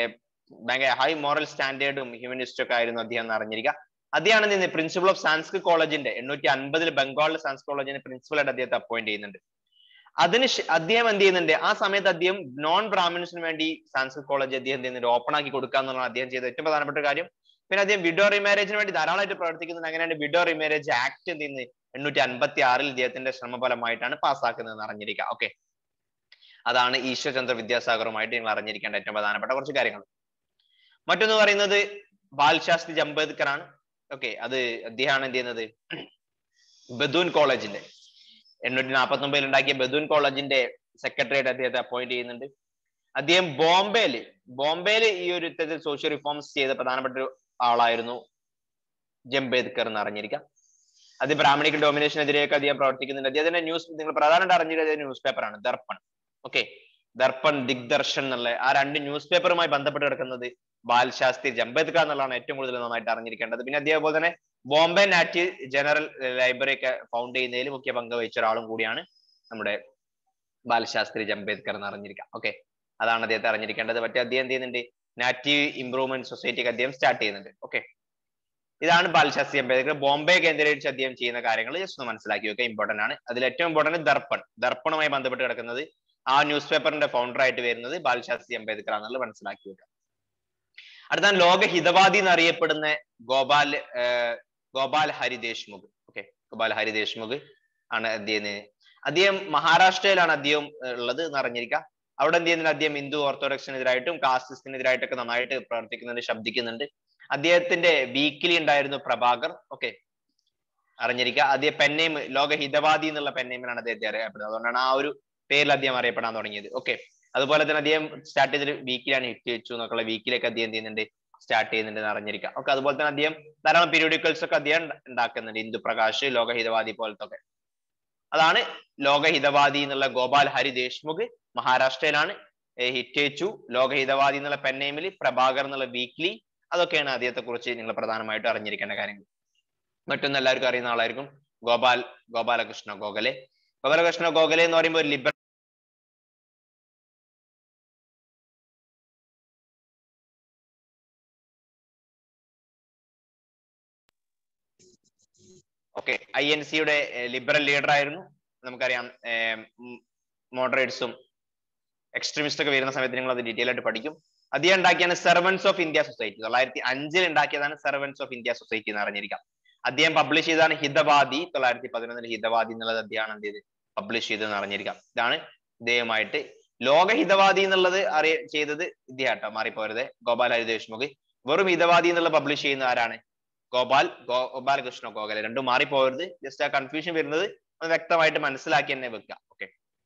S1: ഭയങ്കര ഹൈ മോറൽ സ്റ്റാൻഡേർഡും ഹ്യൂമനിസ്റ്റും ഒക്കെ ആയിരുന്നു അദ്ദേഹം എന്ന് അറിഞ്ഞിരിക്കുക അദ്ദേഹമാണ് നിന്ന് പ്രിൻസിപ്പൽ ഓഫ് സാൻസ്ക്രിറ്റ് കോളേജിന്റെ എണ്ണൂറ്റി അൻപതിൽ ബംഗാളിലെ സാൻസ്ക്രിറ്റ് കോളേജിന്റെ പ്രിൻസിപ്പലായിട്ട് അദ്ദേഹത്തെ അപ്പോയിന്റ് ചെയ്യുന്നുണ്ട് അതിന് അദ്ദേഹം എന്ത് ചെയ്യുന്നുണ്ട് ആ സമയത്ത് അദ്ദേഹം നോൺ ബ്രാഹ്മിൻസിന് വേണ്ടി സാൻസ്ക്രിറ്റ് കോളേജ് അദ്ദേഹം എന്ത് ചെയ്യുന്നുണ്ട് ഓപ്പൺ ആക്കി കൊടുക്കുക എന്നുള്ളതാണ് അദ്ദേഹം ചെയ്ത ഏറ്റവും പ്രധാനപ്പെട്ട കാര്യം പിന്നെ അദ്ദേഹം വിഡോ റിമാരേജിന് വേണ്ടി ധാരാളമായിട്ട് പ്രവർത്തിക്കുന്നുണ്ട് അങ്ങനെയാണ് വിഡോ റിമാരേജ് ആക്ട് എന്ത് ചെയ്യുന്നത് എണ്ണൂറ്റി അൻപത്തി ആറിൽ ഇദ്ദേഹത്തിന്റെ ശ്രമഫലമായിട്ടാണ് പാസ്സാക്കുന്നത് അറിഞ്ഞിരിക്കുക ഓക്കെ അതാണ് ഈശ്വരചന്ദ്ര വിദ്യാസാഗറുമായിട്ട് നിങ്ങൾ അറിഞ്ഞിരിക്കേണ്ട ഏറ്റവും പ്രധാനപ്പെട്ട കുറച്ച് കാര്യങ്ങൾ മറ്റൊന്ന് പറയുന്നത് ബാൽശാസ്ത്രി ജംബേദ്കർ ആണ് ഓക്കെ അത് അദ്ദേഹമാണ് എന്ത് ചെയ്യുന്നത് ബദൂൻ കോളേജിന്റെ എണ്ണൂറ്റി നാൽപ്പത്തി ഒമ്പതിൽ ഉണ്ടാക്കിയ ബദൂൻ കോളേജിന്റെ സെക്രട്ടറിയായിട്ട് അദ്ദേഹത്തെ അപ്പോയിന്റ് ചെയ്യുന്നുണ്ട് അദ്ദേഹം ബോംബെയില് ബോംബെയില് ഈ ഒരു ഇത്തരത്തിൽ സോഷ്യൽ റിഫോംസ് ചെയ്ത പ്രധാനപ്പെട്ട ഒരു ആളായിരുന്നു ജംബേദ്കർ എന്ന് അറിഞ്ഞിരിക്കാം അത് ബ്രാഹ്മണിക് ഡോമിനേഷനെതിരെയൊക്കെ അദ്ദേഹം പ്രവർത്തിക്കുന്നുണ്ട് അദ്ദേഹത്തിന്റെ ന്യൂസ് നിങ്ങൾ പ്രധാനമായിട്ട് അറിഞ്ഞിരിക്കുന്നത് ന്യൂസ് പേപ്പറാണ് ദർപ്പൺ ഓക്കെ ദർപ്പൺ ദിഗ്ദർശൻ എന്നുള്ള ആ രണ്ട് ന്യൂസ് പേപ്പറുമായി ബന്ധപ്പെട്ട് കിടക്കുന്നത് ബാൽശാസ്ത്രി ജംബേദ്കർ എന്നുള്ളതാണ് ഏറ്റവും കൂടുതൽ നന്നായിട്ട് അറിഞ്ഞിരിക്കേണ്ടത് പിന്നെ അതേപോലെ തന്നെ ബോംബെ നാറ്റ് ജനറൽ ലൈബ്രറി ഒക്കെ ഫൗണ്ട് ചെയ്യുന്നതിൽ മുഖ്യ പങ്ക് വഹിച്ച ഒരാളും കൂടിയാണ് നമ്മുടെ ബാലശാസ്ത്രി ജംബേദ്കർ എന്ന് അറിഞ്ഞിരിക്കാം ഓക്കെ അതാണ് അദ്ദേഹത്തെ അറിഞ്ഞിരിക്കേണ്ടത് മറ്റേ അദ്ദേഹം എന്ത് ചെയ്യുന്നുണ്ട് നാറ്റീവ് ഇംപ്രൂവ്മെന്റ് സൊസൈറ്റിക്ക് അദ്ദേഹം സ്റ്റാർട്ട് ചെയ്യുന്നുണ്ട് ഓക്കെ ഇതാണ് ബാലശാസ്ത്രി അംബേദ്കർ ബോംബെ കേന്ദ്രീകരിച്ച് അദ്ദേഹം ചെയ്യുന്ന കാര്യങ്ങൾ ജസ്റ്റ് ഒന്ന് മനസ്സിലാക്കി വെക്കുക ഇമ്പോർട്ടന്റ് ആണ് അതിൽ ഏറ്റവും ഇമ്പോർട്ടന്റ് ദർപ്പൺ ദർപ്പണുമായി ബന്ധപ്പെട്ട് കിടക്കുന്നത് ആ ന്യൂസ് പേപ്പറിന്റെ ഫൗണ്ടർ ആയിട്ട് വരുന്നത് ബാലശാസ്ത്രി അംബേദ്കർ ആണെന്നുള്ളത് മനസ്സിലാക്കി വെക്കുക അടുത്താണ് ലോക ഹിതവാദി എന്നറിയപ്പെടുന്ന ഗോപാൽ ഗോപാൽ ഹരി ദേശ്മുഖ് ഓക്കെ ഗോപാൽ ഹരി ദേശ്മുഖ് ആണ് അദ്ദേഹം അദ്ദേഹം മഹാരാഷ്ട്രയിലാണ് അദ്ദേഹം ഉള്ളത് എന്ന് അറിഞ്ഞിരിക്കുക അവിടെ എന്ത് ചെയ്യുന്നുണ്ട് അദ്ദേഹം ഹിന്ദു ഓർത്തഡോക്സിനെതിരായിട്ടും കാസ്റ്റിസ്റ്റിനെതിരായിട്ടൊക്കെ നന്നായിട്ട് പ്രവർത്തിക്കുന്നുണ്ട് ശബ്ദിക്കുന്നുണ്ട് അദ്ദേഹത്തിന്റെ വീക്കിലി ഉണ്ടായിരുന്നു പ്രഭാകർ ഓക്കെ അറിഞ്ഞിരിക്കുക അദ്ദേഹം പെന്നേം ലോക ഹിതവാദി എന്നുള്ള പെന്നേമിലാണ് അദ്ദേഹത്തെ അറിയപ്പെടുന്നത് അതുകൊണ്ടാണ് ആ ഒരു പേരിൽ അദ്ദേഹം അറിയപ്പെടാൻ തുടങ്ങിയത് ഓക്കെ അതുപോലെ തന്നെ അദ്ദേഹം സ്റ്റാർട്ട് ചെയ്തൊരു വീക്കിലാണ് ഹിറ്റ് വെച്ചു എന്നൊക്കെയുള്ള വീക്കിലേക്ക് അദ്ദേഹം എന്ത് ചെയ്യുന്നുണ്ട് സ്റ്റാർട്ട് ചെയ്യുന്നുണ്ട് എന്ന് അറിഞ്ഞിരിക്കുക ഓക്കെ അതുപോലെ തന്നെ അദ്ദേഹം ധാരാളം പീരിയോഡിക്കൽസ് ഒക്കെ അദ്ദേഹം ഉണ്ടാക്കുന്നുണ്ട് ഹിന്ദു പ്രകാശ് ലോകഹിതവാദി പോലത്തെ ഒക്കെ അതാണ് ലോകഹിതവാദി എന്നുള്ള ഗോപാൽ ഹരി ദേശ്മുഖ് മഹാരാഷ്ട്രയിലാണ് ഹിറ്റ് വെച്ചു ലോകഹിതവാദി എന്നുള്ള പെന്നേമിൽ പ്രഭാകർ എന്നുള്ള വീക്ക്ലി അതൊക്കെയാണ് അദ്ദേഹത്തെ കുറിച്ച് നിങ്ങൾ പ്രധാനമായിട്ടും അറിഞ്ഞിരിക്കേണ്ട കാര്യങ്ങൾ മറ്റൊന്ന് എല്ലാവർക്കും അറിയുന്ന ആളായിരിക്കും ഗോപാൽ ഗോപാലകൃഷ്ണ ഗോഖലെ ഗോപാലകൃഷ്ണ ഗോഖലെ എന്ന് പറയുമ്പോൾ ഒരു ലിബറൽ ഓക്കെ ഐ എൻ സിയുടെ ലിബറൽ ലീഡർ ആയിരുന്നു നമുക്കറിയാം മോഡറേറ്റ്സും എക്സ്ട്രീമിസ്റ്റ് ഒക്കെ വരുന്ന സമയത്ത് നിങ്ങൾ അത് ഡീറ്റെയിൽ ആയിട്ട് പഠിക്കും അദ്ദേഹം ഉണ്ടാക്കിയാണ് സെർവൻസ് ഓഫ് ഇന്ത്യ സൊസൈറ്റി തൊള്ളായിരത്തി അഞ്ചിൽ ഉണ്ടാക്കിയതാണ് സെർവൻസ് ഓഫ് ഇന്ത്യ സൊസൈറ്റി എന്ന് അറിഞ്ഞിരിക്കാം അദ്ദേഹം പബ്ലിഷ് ചെയ്തതാണ് ഹിതവാദി തൊള്ളായിരത്തി പതിനൊന്നിൽ ഹിതവാദി എന്നുള്ളത് അദ്ദേഹമാണ് എന്ത് ചെയ്ത് പബ്ലിഷ് ചെയ്തതെന്ന് അറിഞ്ഞിരിക്കാം ഇതാണ് ഇദ്ദേഹമായിട്ട് ലോകഹിതവാദി എന്നുള്ളത് അറിയ ചെയ്തത് ഇദ്ദേഹാട്ടോ മാറിപ്പോരുത് ഗോപാൽ ഹരി ദേശ്മുഖ് വെറും ഹിതവാദി എന്നുള്ളത് പബ്ലിഷ് ചെയ്യുന്ന ആരാണ് ഗോപാൽ ഗോപാലകൃഷ്ണ ഗോഖലെ രണ്ടും മാറിപ്പോകരുത് ജസ്റ്റ് ആ കൺഫ്യൂഷൻ വരുന്നത് ഒന്ന് വ്യക്തമായിട്ട് മനസ്സിലാക്കി തന്നെ വെക്കുക ഓക്കെ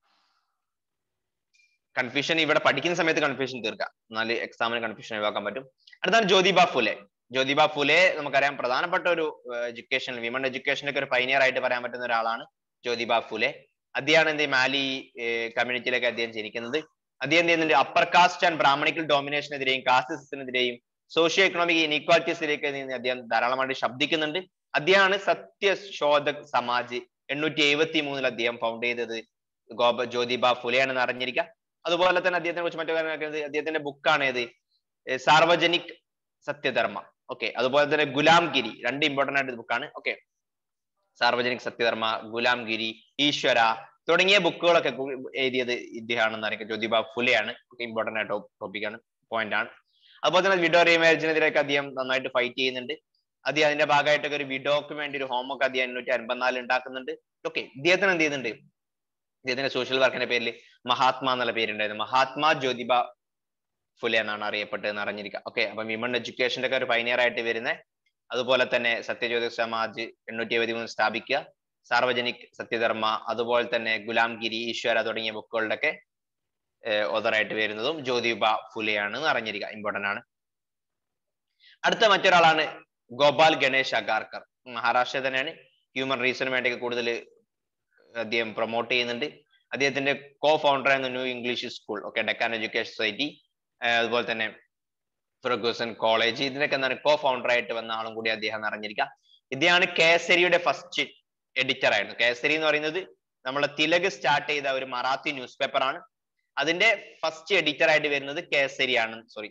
S1: കൺഫ്യൂഷൻ ഇവിടെ പഠിക്കുന്ന സമയത്ത് കൺഫ്യൂഷൻ തീർക്കാം എന്നാല് എക്സാമിന് കൺഫ്യൂഷൻ ഒഴിവാക്കാൻ പറ്റും അടുത്താണ് ജ്യോതിബ ഫുലെ ജ്യോതിബ ഫുലെ നമുക്കറിയാം പ്രധാനപ്പെട്ട ഒരു എഡ്യൂക്കേഷൻ വിമൺ എഡ്യൂക്കേഷനൊക്കെ ഒരു പൈനിയർ ആയിട്ട് പറയാൻ പറ്റുന്ന ഒരാളാണ് ജ്യോതിബ ഫുലെ അദ്ദേഹമാണ് എന്ത് മാലി കമ്മ്യൂണിറ്റിയിലൊക്കെ അദ്ദേഹം ജനിക്കുന്നത് അദ്ദേഹം എന്ത് ചെയ്യുന്നുണ്ട് അപ്പർ കാസ്റ്റ് ആൻഡ് ബ്രാഹ്മണിക്കൽ ഡോമിനേഷനെതിരെയും കാസ്റ്റ് സിസ്റ്റത്തിനെതിരെയും സോഷ്യോ എക്കണോമിക് ഇനീക്വാലിറ്റീസിലേക്ക് അദ്ദേഹം ധാരാളമായിട്ട് ശബ്ദിക്കുന്നുണ്ട് അദ്ദേഹമാണ് സത്യശോധക് സമാജ് എണ്ണൂറ്റി എഴുപത്തി മൂന്നിൽ അദ്ദേഹം ഫൗണ്ട് ചെയ്തത് ഗോപ ജ്യോതിബ ഫുലെയാണെന്ന് അറിഞ്ഞിരിക്കുക അതുപോലെ തന്നെ അദ്ദേഹത്തിനെ കുറിച്ച് മറ്റു കാര്യങ്ങൾ അദ്ദേഹത്തിന്റെ ബുക്കാണ് ഏത് സാർവജനിക് സത്യധർമ്മ ഓക്കെ അതുപോലെ തന്നെ ഗുലാംഗിരി രണ്ട് ഇമ്പോർട്ടന്റ് ആയിട്ട് ബുക്കാണ് ഓക്കെ സാർവജനിക് സത്യധർമ്മ ഗുലാംഗിരി ഈശ്വര തുടങ്ങിയ ബുക്കുകളൊക്കെ എഴുതിയത് ഇദ്ദേഹമാണെന്ന് അറിയിക്കുക ജ്യോതിബ ഫുലെയാണ് ഇമ്പോർട്ടന്റ് ആയിട്ട് ടോപ്പിക്കാണ് പോയിന്റ് ആണ് അതുപോലെ തന്നെ വിഡോ റീമാരേജിനെതിരെയൊക്കെ അദ്ദേഹം നന്നായിട്ട് ഫൈറ്റ് ചെയ്യുന്നുണ്ട് അദ്ദേഹം അതിന്റെ ഭാഗമായിട്ടൊക്കെ ഒരു വിഡോക്ക് വേണ്ടി ഒരു ഹോമൊക്കെ അദ്ദേഹം എണ്ണൂറ്റി അൻപത്തിനാലിൽ ഉണ്ടാക്കുന്നുണ്ട് ഓക്കെ ഇദ്ദേഹത്തിന് എന്ത് ചെയ്യുന്നുണ്ട് ഇദ്ദേഹത്തിന്റെ സോഷ്യൽ വർക്കിന്റെ പേരിൽ മഹാത്മാ എന്നുള്ള പേരുണ്ടായിരുന്നു മഹാത്മാ ജ്യോതിബ ഫുലെ എന്നാണ് അറിയപ്പെട്ടതെന്ന് അറിഞ്ഞിരിക്കുക ഓക്കെ അപ്പൊ വിമൺ എഡ്യൂക്കേഷന്റെ ഒക്കെ ഒരു പൈനിയർ ആയിട്ട് വരുന്ന അതുപോലെ തന്നെ സത്യജ്യോതി സമാജ് എണ്ണൂറ്റി എഴുപത്തി മൂന്ന് സ്ഥാപിക്കുക സാർവജനിക് സത്യധർമ്മ അതുപോലെ തന്നെ ഗുലാംഗിരി ഈശ്വര തുടങ്ങിയ ബുക്കുകളുടെ ഒക്കെ ഓതറായിട്ട് വരുന്നതും ജ്യോതിബ ഫുലെയാണ് എന്ന് അറിഞ്ഞിരിക്കുക ഇമ്പോർട്ടന്റ് ആണ് അടുത്ത മറ്റൊരാളാണ് ഗോപാൽ ഗണേഷ് അഗാർക്കർ മഹാരാഷ്ട്ര തന്നെയാണ് ഹ്യൂമൻ റീസണിന് വേണ്ടി കൂടുതൽ അദ്ദേഹം പ്രൊമോട്ട് ചെയ്യുന്നുണ്ട് അദ്ദേഹത്തിന്റെ കോ ഫൗണ്ടർ ആയിരുന്നു new English school okay Deccan education society അതുപോലെ തന്നെ ഫെർഗൂസൺ കോളേജ് ഇതിനൊക്കെ എന്താണ് കോ ഫൗണ്ടർ ആയിട്ട് വന്ന ആളും കൂടി അദ്ദേഹം അറിഞ്ഞിരിക്കുക ഇദ്ദേഹമാണ് കേസരിയുടെ ഫസ്റ്റ് എഡിറ്റർ ആയിരുന്നു കേസരി എന്ന് പറയുന്നത് നമ്മളെ തിലക് സ്റ്റാർട്ട് ചെയ്ത ഒരു മറാത്തി ന്യൂസ് പേപ്പർ ആണ് അതിന്റെ ഫസ്റ്റ് എഡിറ്റർ ആയിട്ട് വരുന്നത് കേസരി ആണ് sorry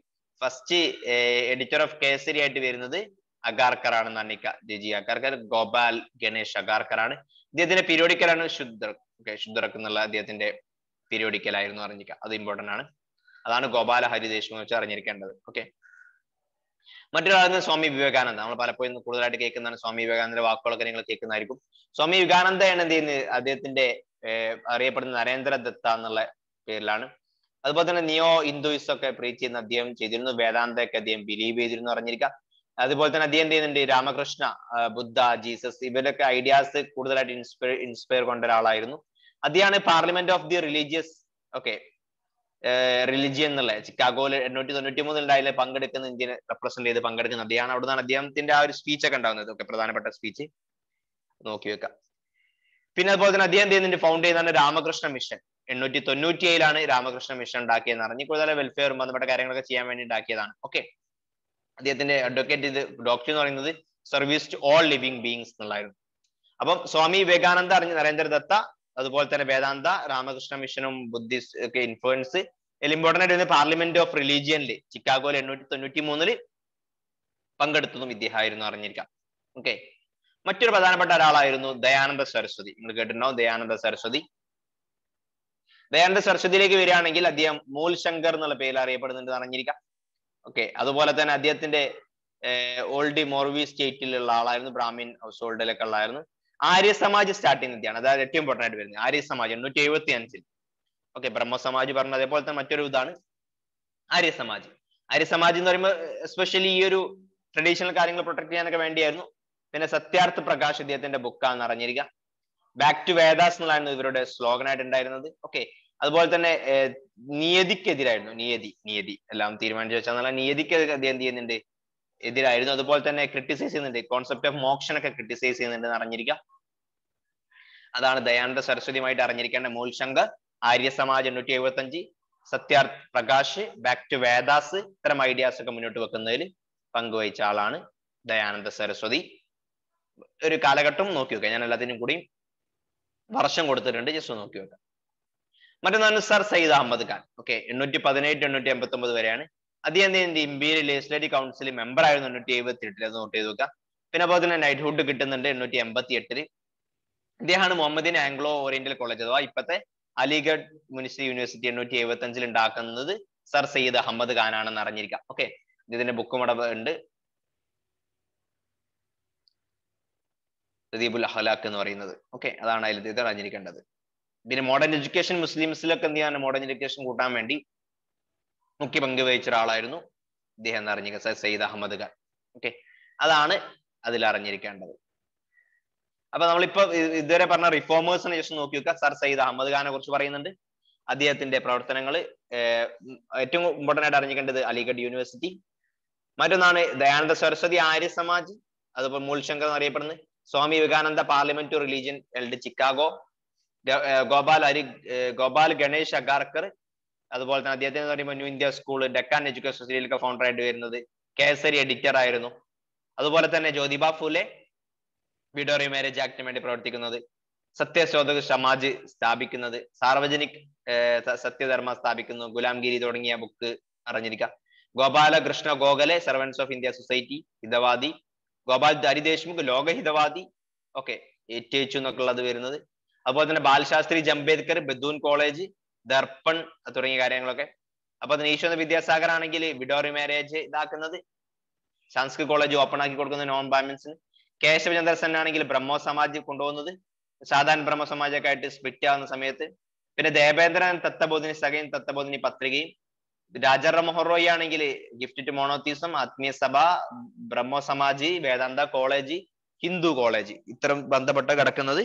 S1: first editor of Kesari ആയിട്ട് വരുന്നത് അഗാർക്കർ ആണെന്ന് അറിയിക്കുക ജി അഗാർക്കർ ഗോപാൽ ഗണേഷ് അഗാർക്കർ ആണ് ഇദ്ദേഹത്തിന്റെ പീരിയോഡിക്കലാണ് ശുദ്ധർ ഓക്കെ ശുദ്ധർക്ക് എന്നുള്ള അദ്ദേഹത്തിന്റെ പീരിയോഡിക്കൽ ആയിരുന്നു അറിഞ്ഞിരിക്കുക അത് ഇമ്പോർട്ടന്റ് ആണ് അതാണ് ഗോപാല ഹരി ദേശ്മുഖ് വെച്ച് അറിഞ്ഞിരിക്കേണ്ടത് ഓക്കെ മറ്റൊരാളാണ് സ്വാമി വിവേകാനന്ദ നമ്മൾ പലപ്പോഴും കൂടുതലായിട്ട് കേൾക്കുന്നതാണ് സ്വാമി വിവേകാനന്ദന്റെ വാക്കുകളൊക്കെ നിങ്ങൾ കേൾക്കുന്നതായിരിക്കും സ്വാമി വിവേകാനന്ദയാണ് എന്ത് ചെയ്യുന്നത് അദ്ദേഹത്തിന്റെ അറിയപ്പെടുന്ന നരേന്ദ്ര ദത്ത എന്നുള്ള പേരിലാണ് അതുപോലെ തന്നെ നിയോ ഹിന്ദുയിസം ഒക്കെ പ്രീച്ച് ചെയ്യുന്ന അദ്ദേഹം ചെയ്തിരുന്നു വേദാന്തയൊക്കെ അദ്ദേഹം ബിലീവ് ചെയ്തിരുന്നു അറിഞ്ഞിരിക്കാം അതുപോലെ തന്നെ അദ്ദേഹം എന്ത് ചെയ്യുന്നുണ്ട് രാമകൃഷ്ണ ബുദ്ധ ജീസസ് ഇവരൊക്കെ ഐഡിയാസ് കൂടുതലായിട്ട് ഇൻസ്പയർ ഇൻസ്പയർ കൊണ്ട ഒരാളായിരുന്നു അദ്ദേഹമാണ് parliament of the religious okay religion എന്നുള്ള ചിക്കാഗോയിൽ എണ്ണൂറ്റി തൊണ്ണൂറ്റി മൂന്നിൽ പങ്കെടുക്കുന്ന ഇന്ത്യനെ റെപ്രസെന്റ് ചെയ്ത് പങ്കെടുക്കുന്ന അദ്ദേഹമാണ് അവിടെ നിന്നാണ് അദ്ദേഹത്തിന്റെ ആ ഒരു സ്പീച്ച് ഒക്കെ ഉണ്ടാകുന്നത് ഒക്കെ പ്രധാനപ്പെട്ട സ്പീച്ച് നോക്കി വെക്കാം പിന്നെ അതുപോലെ തന്നെ അദ്ദേഹം ചെയ്യുന്നുണ്ട് ഫൗണ്ട് ചെയ്യുന്നതാണ് രാമകൃഷ്ണ മിഷൻ എണ്ണൂറ്റി തൊണ്ണൂറ്റി ഏഴിലാണ് രാമകൃഷ്ണ മിഷൻ ഉണ്ടാക്കിയെന്ന് അറിഞ്ഞ് കൂടുതൽ വെൽഫെയറും ബന്ധപ്പെട്ട കാര്യങ്ങളൊക്കെ ചെയ്യാൻ വേണ്ടി ഉണ്ടാക്കിയതാണ് ഓക്കെ അദ്ദേഹത്തിന്റെ അഡ്വക്കേറ്റ് ഇത് ഡോക്ടർ എന്ന് പറയുന്നത് service to all living beings എന്നുള്ളായിരുന്നു അപ്പം സ്വാമി വിവേകാനന്ദ അറിഞ്ഞ നരേന്ദ്ര ദത്ത അതുപോലെ തന്നെ വേദാന്ത രാമകൃഷ്ണ മിഷനും ബുദ്ധിസ്റ്റ് ഒക്കെ ഇൻഫ്ലുവൻസ് ഇതിൽ ഇമ്പോർട്ടന്റ് ആയിട്ട് പാർലമെന്റ് ഓഫ് റിലീജിയനിൽ ചിക്കാഗോയിൽ എണ്ണൂറ്റി തൊണ്ണൂറ്റി മൂന്നില് പങ്കെടുത്തതും ഇദ്ദേഹമായിരുന്നു അറിഞ്ഞിരിക്കാം ഓക്കെ മറ്റൊരു പ്രധാനപ്പെട്ട ഒരാളായിരുന്നു ദയാനന്ദ സരസ്വതി നിങ്ങൾ കേട്ടിട്ടുണ്ടോ ദയാനന്ദ സരസ്വതി ദയാനന്ദ സരസ്വതിയിലേക്ക് വരികയാണെങ്കിൽ അദ്ദേഹം മൂൽ ശങ്കർ എന്നുള്ള പേരിൽ അറിയപ്പെടുന്നുണ്ട് അറിഞ്ഞിരിക്കാം ഓക്കെ അതുപോലെ തന്നെ അദ്ദേഹത്തിന്റെ ഓൾഡ് മോർവി സ്റ്റേറ്റിലുള്ള ആളായിരുന്നു ബ്രാഹ്മിൻ ഹൗസ് ഹോൾഡിലൊക്കെ ഉള്ളായിരുന്നു ആര്യ സമാജ് സ്റ്റാർട്ട് ചെയ്യുന്ന വ്യക്തിയാണ് അതായത് ഏറ്റവും ഇമ്പോർട്ടൻ്റ് ആയിട്ട് വരുന്നത് ആര്യ സമാജ് എണ്ണൂറ്റി എഴുപത്തി അഞ്ചിൽ ഓക്കെ ബ്രഹ്മ സമാജ് പറഞ്ഞ അതേപോലെ തന്നെ മറ്റൊരു ഇതാണ് ആര്യ സമാജ് ആര്യ സമാജ് എന്ന് പറയുമ്പോൾ എസ്പെഷ്യലി ഈ ഒരു ട്രഡീഷണൽ കാര്യങ്ങൾ പ്രൊട്ടക്ട് ചെയ്യാനൊക്കെ വേണ്ടിയായിരുന്നു പിന്നെ സത്യാർത്ഥ പ്രകാശ് ഇദ്ദേഹത്തിന്റെ ബുക്കാന്ന് അറിഞ്ഞിരിക്കുക ബാക്ക് ടു വേദാസ് എന്നുള്ളതായിരുന്നു ഇവരുടെ സ്ലോഗൻ ആയിട്ട് ഉണ്ടായിരുന്നത് ഓക്കെ അതുപോലെ തന്നെ നിയതിക്കെതിരായിരുന്നു നിയതി നിയതി എല്ലാം തീരുമാനിച്ചു വെച്ചാൽ നിയതിക്ക് അദ്ദേഹം എന്ത് ചെയ്യുന്നുണ്ട് എതിരായിരുന്നു അതുപോലെ തന്നെ ക്രിട്ടിസൈസ് ചെയ്യുന്നുണ്ട് കോൺസെപ്റ്റ് ഓഫ് മോക്ഷനൊക്കെ ക്രിട്ടിസൈസ് ചെയ്യുന്നുണ്ട് അറിഞ്ഞിരിക്കുക അതാണ് ദയാനന്ദ സരസ്വതിയുമായിട്ട് അറിഞ്ഞിരിക്കേണ്ട മൂൽശങ്കർ ആര്യ സമാജ് എണ്ണൂറ്റി എഴുപത്തി അഞ്ച് സത്യാർത്ഥ് പ്രകാശ് ബാക്ക് ടു വേദാസ് ഇത്തരം ഐഡിയാസ് ഒക്കെ മുന്നോട്ട് വെക്കുന്നതിൽ പങ്കുവഹിച്ച ആളാണ് ദയാനന്ദ സരസ്വതി ഒരു കാലഘട്ടം നോക്കി വെക്കാം ഞാൻ എല്ലാത്തിനും കൂടി വർഷം കൊടുത്തിട്ടുണ്ട് ജസ്റ്റ് നോക്കി വെക്കാം മറ്റൊന്നാണ് സർ സയ്യിദ് അഹമ്മദ് ഖാൻ ഓക്കെ എണ്ണൂറ്റി പതിനെട്ട് എണ്ണൂറ്റി എൺപത്തി ഒമ്പത് വരെയാണ് അദ്ദേഹം എന്ത് ഇന്ത്യയിൽ ലെജിസ്ലേറ്റീവ് കൗൺസിൽ മെമ്പർ ആയിരുന്നു എണ്ണൂറ്റി എഴുപത്തി എട്ടിൽ അത് നോട്ട് ചെയ്ത് വെക്കുക പിന്നെ അതുപോലെ തന്നെ നൈറ്റ്ഹുഡ് കിട്ടുന്നുണ്ട് എണ്ണൂറ്റി എൺപത്തി എട്ടില് ഇദ്ദേഹമാണ് മുഹമ്മദിൻ ആംഗ്ലോ ഓറിയന്റൽ കോളേജ് അഥവാ ഇപ്പത്തെ അലിഗഡ് മുനിസിപ്പൽ യൂണിവേഴ്സിറ്റി എണ്ണൂറ്റി എഴുപത്തി അഞ്ചിൽ ഉണ്ടാക്കുന്നത് സർ സയ്യിദ് അഹമ്മദ് ഖാൻ ആണെന്ന് അറിഞ്ഞിരിക്കാം ഓക്കെ ഇതിന്റെ ബുക്കും അവിടെ ഉണ്ട് റദീബുൽ അഹ്ലാഖ് എന്ന് പറയുന്നത് ഓക്കെ അതാണ് അതിൽ ഇത് അറിഞ്ഞിരിക്കേണ്ടത് പിന്നെ മോഡേൺ എഡ്യൂക്കേഷൻ മുസ്ലിംസിലൊക്കെ എന്ത് ചെയ്യാൻ മോഡേൺ എഡ്യൂക്കേഷൻ കൂട്ടാൻ വേണ്ടി മുഖ്യ പങ്ക് വഹിച്ച ഒരാളായിരുന്നു ഇദ്ദേഹം എന്ന് അറിഞ്ഞിരിക്കുക സർ സയ്യിദ് അഹമ്മദ് ഖാൻ ഓക്കെ അതാണ് അതിൽ അറിഞ്ഞിരിക്കേണ്ടത് അപ്പൊ നമ്മളിപ്പോ ഇതുവരെ പറഞ്ഞ റിഫോമേഴ്സിനെ ജസ്റ്റ് നോക്കി വെക്കുക സർ സയ്യിദ് അഹമ്മദ് ഖാനെ കുറിച്ച് പറയുന്നുണ്ട് അദ്ദേഹത്തിന്റെ പ്രവർത്തനങ്ങൾ ഏറ്റവും ഇമ്പോർട്ടന്റ് ആയിട്ട് അറിഞ്ഞിരിക്കേണ്ടത് അലിഗഡ് യൂണിവേഴ്സിറ്റി മറ്റൊന്നാണ് ദയാനന്ദ സരസ്വതി ആര്യ സമാജ് അതുപോലെ മൂൽശങ്കർ എന്നറിയപ്പെടുന്നത് Swami Vivekananda parliament to religion held Chicago Gopal Hari Gopal Ganesh Agarkar അതുപോലെ തന്നെ അദ്ദേഹത്തിന് എന്ന് പറയുമ്പോൾ new India school Deccan education സൊസൈറ്റിയിലൊക്കെ ഫൗണ്ടർ ആയിട്ട് വരുന്നത് കേസരി എഡിറ്റർ ആയിരുന്നു അതുപോലെ തന്നെ ജ്യോതിബ ഫുലെ വിഡോറി മാരേജ് ആക്ടിന് വേണ്ടി പ്രവർത്തിക്കുന്നത് സത്യശോധക സമാജ് സ്ഥാപിക്കുന്നത് സാർവജനിക് സത്യധർമ്മ സ്ഥാപിക്കുന്നു ഗുലാംഗിരി തുടങ്ങിയ ബുക്ക് അറിഞ്ഞിരിക്കാം Gopalakrishna Gokhale servants of India society Hitwadi Gopal Harideshmukh Lokhitwadi okay ഏറ്റു എന്നൊക്കെ ഉള്ളത് വരുന്നത് അതുപോലെ തന്നെ ബാലശാസ്ത്രി ജംബേദ്കർ ബദൂൻ കോളേജ് ദർപ്പൺ തുടങ്ങിയ കാര്യങ്ങളൊക്കെ അപ്പൊ അതിന് ഈശ്വര വിദ്യാസാഗർ ആണെങ്കിൽ വിഡോറി മാരേജ് ഇതാക്കുന്നത് സാംസ്കൃത് കോളേജ് ഓപ്പൺ ആക്കി കൊടുക്കുന്നത് നോൺ ബാമിൻസിന് കേശവചന്ദ്ര സെൻ ആണെങ്കിൽ ബ്രഹ്മോ സമാജ് കൊണ്ടുപോകുന്നത് സാധാരണ ബ്രഹ്മ സമാജൊക്കെ ആയിട്ട് സ്പ്ലിറ്റ് ആവുന്ന സമയത്ത് പിന്നെ ദേവേന്ദ്രൻ തത്തബോധിനി സഖയും തത്തബോധിനി പത്രികയും രാജാറ മൊഹറോയി ആണെങ്കിൽ gift to monotheism Atmiya Sabha Brahmo Samaj Vedanta college Hindu college ഇത്തരം ബന്ധപ്പെട്ട് കിടക്കുന്നത്